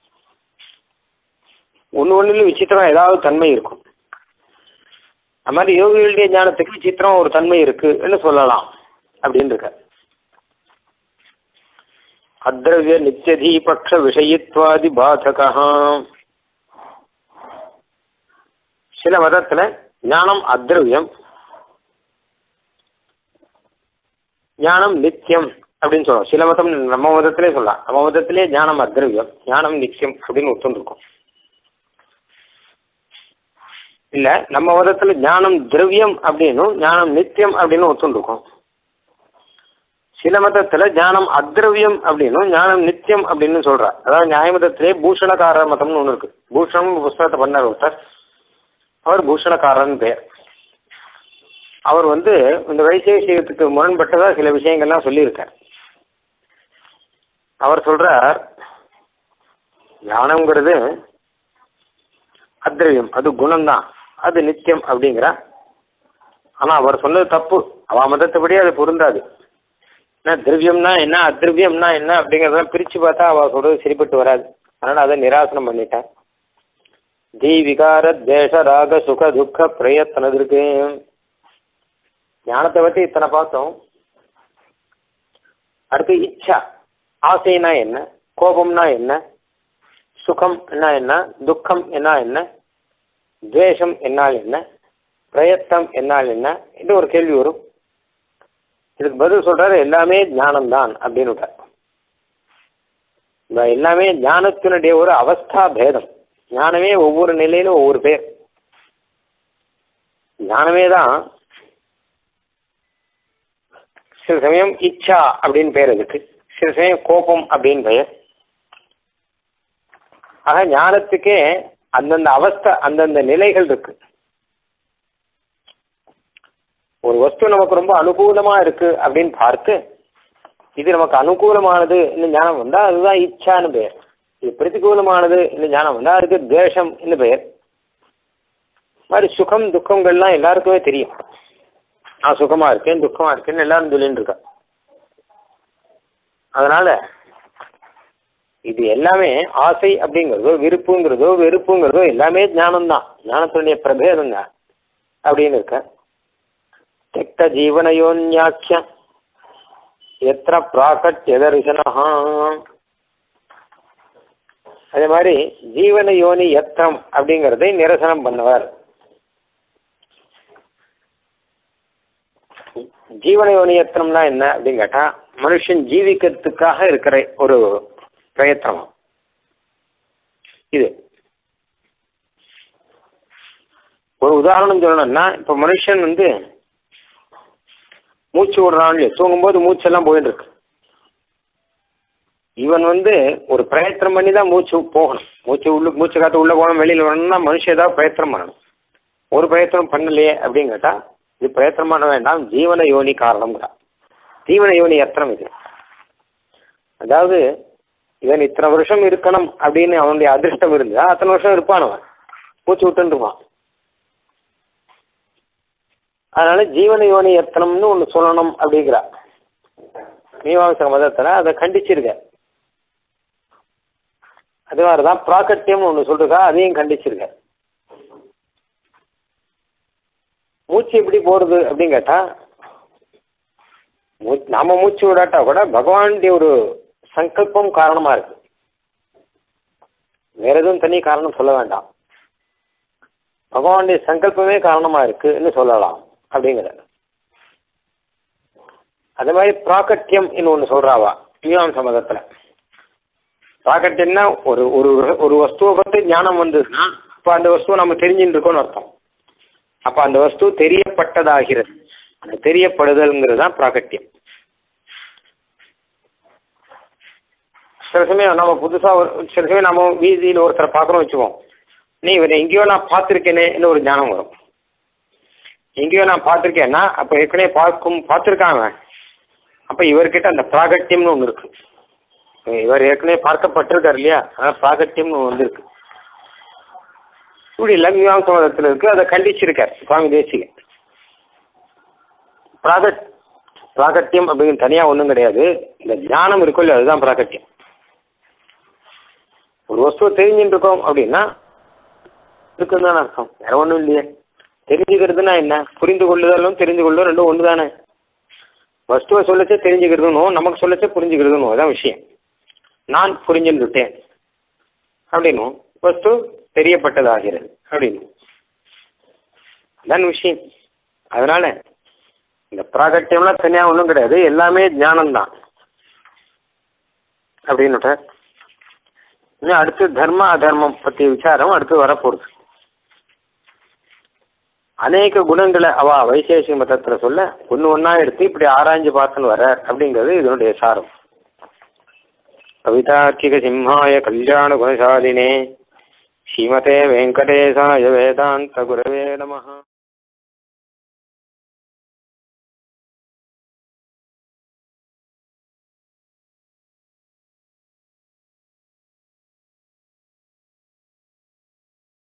ஒன்று ஒன்றுலையும் விசித்திரம் ஏதாவது தன்மை இருக்கும் அது மாதிரி யோகிகளுடைய ஞானத்துக்கு விசித்திரம் ஒரு தன்மை இருக்குன்னு சொல்லலாம் அப்படின்னு இருக்க அத்ரவிய நித்தியதீபக்ஷ விஷயத்வாதி பாதகா சில மதத்துல ஞானம் அத்ரவியம் ஞானம் நித்தியம் அப்படின்னு சொல்லுவோம் சில மதம் நம்ம மதத்திலே சொல்லலாம் நம்ம மதத்திலே ஞானம் அத்ரவியம் ஞானம் நிச்சயம் அப்படின்னு ஒத்துருக்கும் இல்ல நம்ம மதத்துல ஞானம் திரவியம் அப்படின்னும் ஞானம் நித்தியம் அப்படின்னு ஒத்துருக்கும் சில மதத்துல ஞானம் அத்ரவியம் அப்படின்னும் ஞானம் நித்தியம் அப்படின்னு சொல்றா அதாவது நியாய மதத்திலே பூஷணக்கார மதம்னு ஒன்று இருக்கு பூஷணம் புஸ்தகத்தை பண்ணார் ஒருத்தர் அவர் பூஷணக்காரன் பேர் அவர் வந்து இந்த வைசேஷிகத்துக்கு முரண்பட்டதா சில விஷயங்கள்லாம் சொல்லியிருக்கார் அவர் சொல்றார் ஞானம்ங்கிறது அத்ரவியம் அது குணம்தான் அது நித்தியம் அப்படிங்கிறா ஆனா அவர் சொன்னது தப்பு அவ மதத்தைப்படி அது பொருந்தாது என்ன திரவியம்னா என்ன அத்ரவியம்னா என்ன அப்படிங்கிறதெல்லாம் பிரிச்சு பார்த்தா அவ சொல்றது சரிப்பட்டு வராது அதனால அதை நிராசனம் பண்ணிட்டேன் தி விகார தேச ராக சுக துக்க பிரயத்தனது இருக்கு ஞானத்தை பத்தி இத்தனை பார்த்தோம் அடுத்து இச்சா ஆசைனா என்ன கோபம்னா என்ன சுகம் என்ன என்ன துக்கம் என்ன என்ன துவேஷம் என்னால் என்ன பிரயத்தம் என்னால் என்ன இது ஒரு கேள்வி வரும் இதுக்கு பதில் சொல்றாரு எல்லாமே ஞானம்தான் அப்படின்னு விட்டார். இந்த எல்லாமே ஞானத்தினுடைய ஒரு அவஸ்தா பேதம் ஞானமே ஒவ்வொரு நிலையிலும் ஒவ்வொரு பேர் ஞானமே தான் சில சமயம் இச்சா அப்படின்னு பேர் அதுக்கு சில சமயம் கோபம் அப்படின்னு பெயர் ஆக ஞானத்துக்கே அந்தந்த அவஸ்தை அந்தந்த நிலைகள் இருக்கு ஒரு வஸ்து நமக்கு ரொம்ப அனுகூலமா இருக்கு அப்படின்னு பார்த்து இது நமக்கு அனுகூலமானது இன்னும் ஞானம் வந்தா அதுதான் இச்சான்னு பெயர் இது பிரதிகூலமானது இன்னும் ஞானம் வந்தா அதுக்கு துவேஷம் பெயர் மாதிரி சுகம் துக்கங்கள்லாம் எல்லாருக்குமே தெரியும் நான் சுகமா இருக்கேன் துக்கமா இருக்கேன்னு எல்லாரும் சொல்லிட்டு இருக்கா அதனால இது எல்லாமே ஆசை அப்படிங்கிறதோ விருப்புங்கிறதோ வெறுப்புங்கிறதோ எல்லாமே ஞானம்தான் ஞானத்துடைய பிரபேதம் தான் அப்படின்னு இருக்க தெக்த ஜீவனயோன்யாக்கிய எத்திர பிராகட் எதரிசனஹா அதே மாதிரி ஜீவன யோனி எத்திரம் அப்படிங்கிறதை நிரசனம் பண்ணவர் ஜீவன யோனி எத்திரம்னா என்ன அப்படின்னு கேட்டா மனுஷன் ஜீவிக்கிறதுக்காக இருக்கிற ஒரு பிரயத்தனம் இது ஒரு உதாரணம் சொல்லணும்னா இப்போ மனுஷன் வந்து மூச்சு விடுறான் இல்லையா தூங்கும்போது மூச்செல்லாம் போயிட்டு இருக்கு இவன் வந்து ஒரு பிரயத்தனம் பண்ணி தான் மூச்சு போகணும் மூச்சு உள்ள மூச்சு காத்து உள்ள போகணும் வெளியில் வரணும்னா மனுஷன் ஏதாவது பிரயத்தனம் பண்ணணும் ஒரு பிரயத்தனம் பண்ணலையே அப்படின்னு கேட்டா இது பிரயத்தனம் பண்ண வேண்டாம் ஜீவன யோனி காரணம்ங்கிறா ஜீவன யோனி எத்தனம் இது அதாவது இவன் இத்தனை வருஷம் இருக்கணும் அப்படின்னு அவனுடைய அதிர்ஷ்டம் இருந்தா அத்தனை வருஷம் இருப்பான் அவன் மூச்சு விட்டுன்னு இருப்பான் அதனால ஜீவன யோனி எத்தனம்னு ஒன்று சொல்லணும் அப்படிங்கிறா மீமாம்ச மதத்தில் அதை கண்டிச்சிருக்க அது மாதிரி தான் பிராக்கட்டியம்னு ஒன்று சொல்லிருக்கா அதையும் கண்டிச்சிருக்க மூச்சு எப்படி போகிறது அப்படின்னு கேட்டால் மூ நாம மூச்சு விடாட்டா கூட பகவானுடைய ஒரு சங்கல்பம் காரணமாக இருக்கு வேற எதுவும் தனி காரணம் சொல்ல வேண்டாம் பகவானுடைய சங்கல்பமே காரணமாக இருக்குன்னு சொல்லலாம் அப்படிங்கிறது அதே மாதிரி பிராக்கட்டியம் ஒன்று சொல்றாவா மீமாம்ச மதத்தில் பிராக்கட்டியம்னா ஒரு ஒரு ஒரு வஸ்துவை பற்றி ஞானம் வந்ததுன்னா அப்போ அந்த வஸ்துவை நம்ம தெரிஞ்சுட்டு இருக்கோம்னு அர்த்தம் அப்போ அந்த வஸ்து தெரியப்பட்டதாகிறது அந்த தெரியப்படுதல்ங்கிறது தான் பிராக்கட்டியம் சில சமயம் நம்ம புதுசாக ஒரு சில சமயம் நம்ம வீதியில் ஒருத்தரை பார்க்குறோம் வச்சுக்கோம் நீ இவரை எங்கேயோ நான் பார்த்துருக்கேனேன்னு ஒரு ஞானம் வரும் எங்கேயோ நான் பார்த்துருக்கேன்னா அப்போ ஏற்கனவே பார்க்கும் பார்த்துருக்காங்க அப்போ இவர்கிட்ட அந்த பிராகட்டியம்னு ஒன்று இருக்கு இவர் ஏற்கனவே பார்க்கப்பட்டிருக்கார் இல்லையா அதான் பிராகட்டியம்னு ஒன்று இருக்கு இப்படி இல்லை மீமாம்ச மதத்தில் இருக்கு அதை கண்டிச்சிருக்கார் சுவாமி தேசிகன் பிராகட் பிராகட்டியம் அப்படிங்கிற தனியாக ஒன்றும் கிடையாது இந்த ஞானம் இருக்கும் இல்லையா அதுதான் பிராகட்டியம் ஒரு வஸ்துவை தெரிஞ்சுட்டு இருக்கோம் அப்படின்னா இருக்குன்னு தான் அர்த்தம் வேற ஒன்றும் இல்லையே தெரிஞ்சுக்கிறதுனா என்ன புரிந்து கொள்ளுதலும் தெரிந்து கொள்ளுதலும் ரெண்டும் ஒன்று தானே வஸ்துவை சொல்லச்சே தெரிஞ்சுக்கிறதுனும் நமக்கு சொல்லச்சே புரிஞ்சுக்கிறதுனும் அதான் விஷயம் நான் புரிஞ்சுட்டேன் அப்படின்னும் வஸ்து தெரியப்பட்டதாகிறது அப்படின்னு அதான் விஷயம் அதனால இந்த பிராகட்டியம்லாம் தனியாக ஒன்றும் கிடையாது எல்லாமே ஞானம்தான் அப்படின்னுட்ட இன்னும் அடுத்து தர்ம அதர்மம் பற்றிய விசாரம் அடுத்து வரப்போகுது அநேக குணங்களை அவ வைசேஷிக மதத்தில் சொல்ல ஒன்று ஒன்றா எடுத்து இப்படி ஆராய்ஞ்சு பார்த்துன்னு வர அப்படிங்கிறது இதனுடைய சாரம் கவிதார்க்கிக சிம்ஹாய கல்யாண குணசாலினே ஸ்ரீமதே வெங்கடேசாய வேதாந்த குரவே நமஹ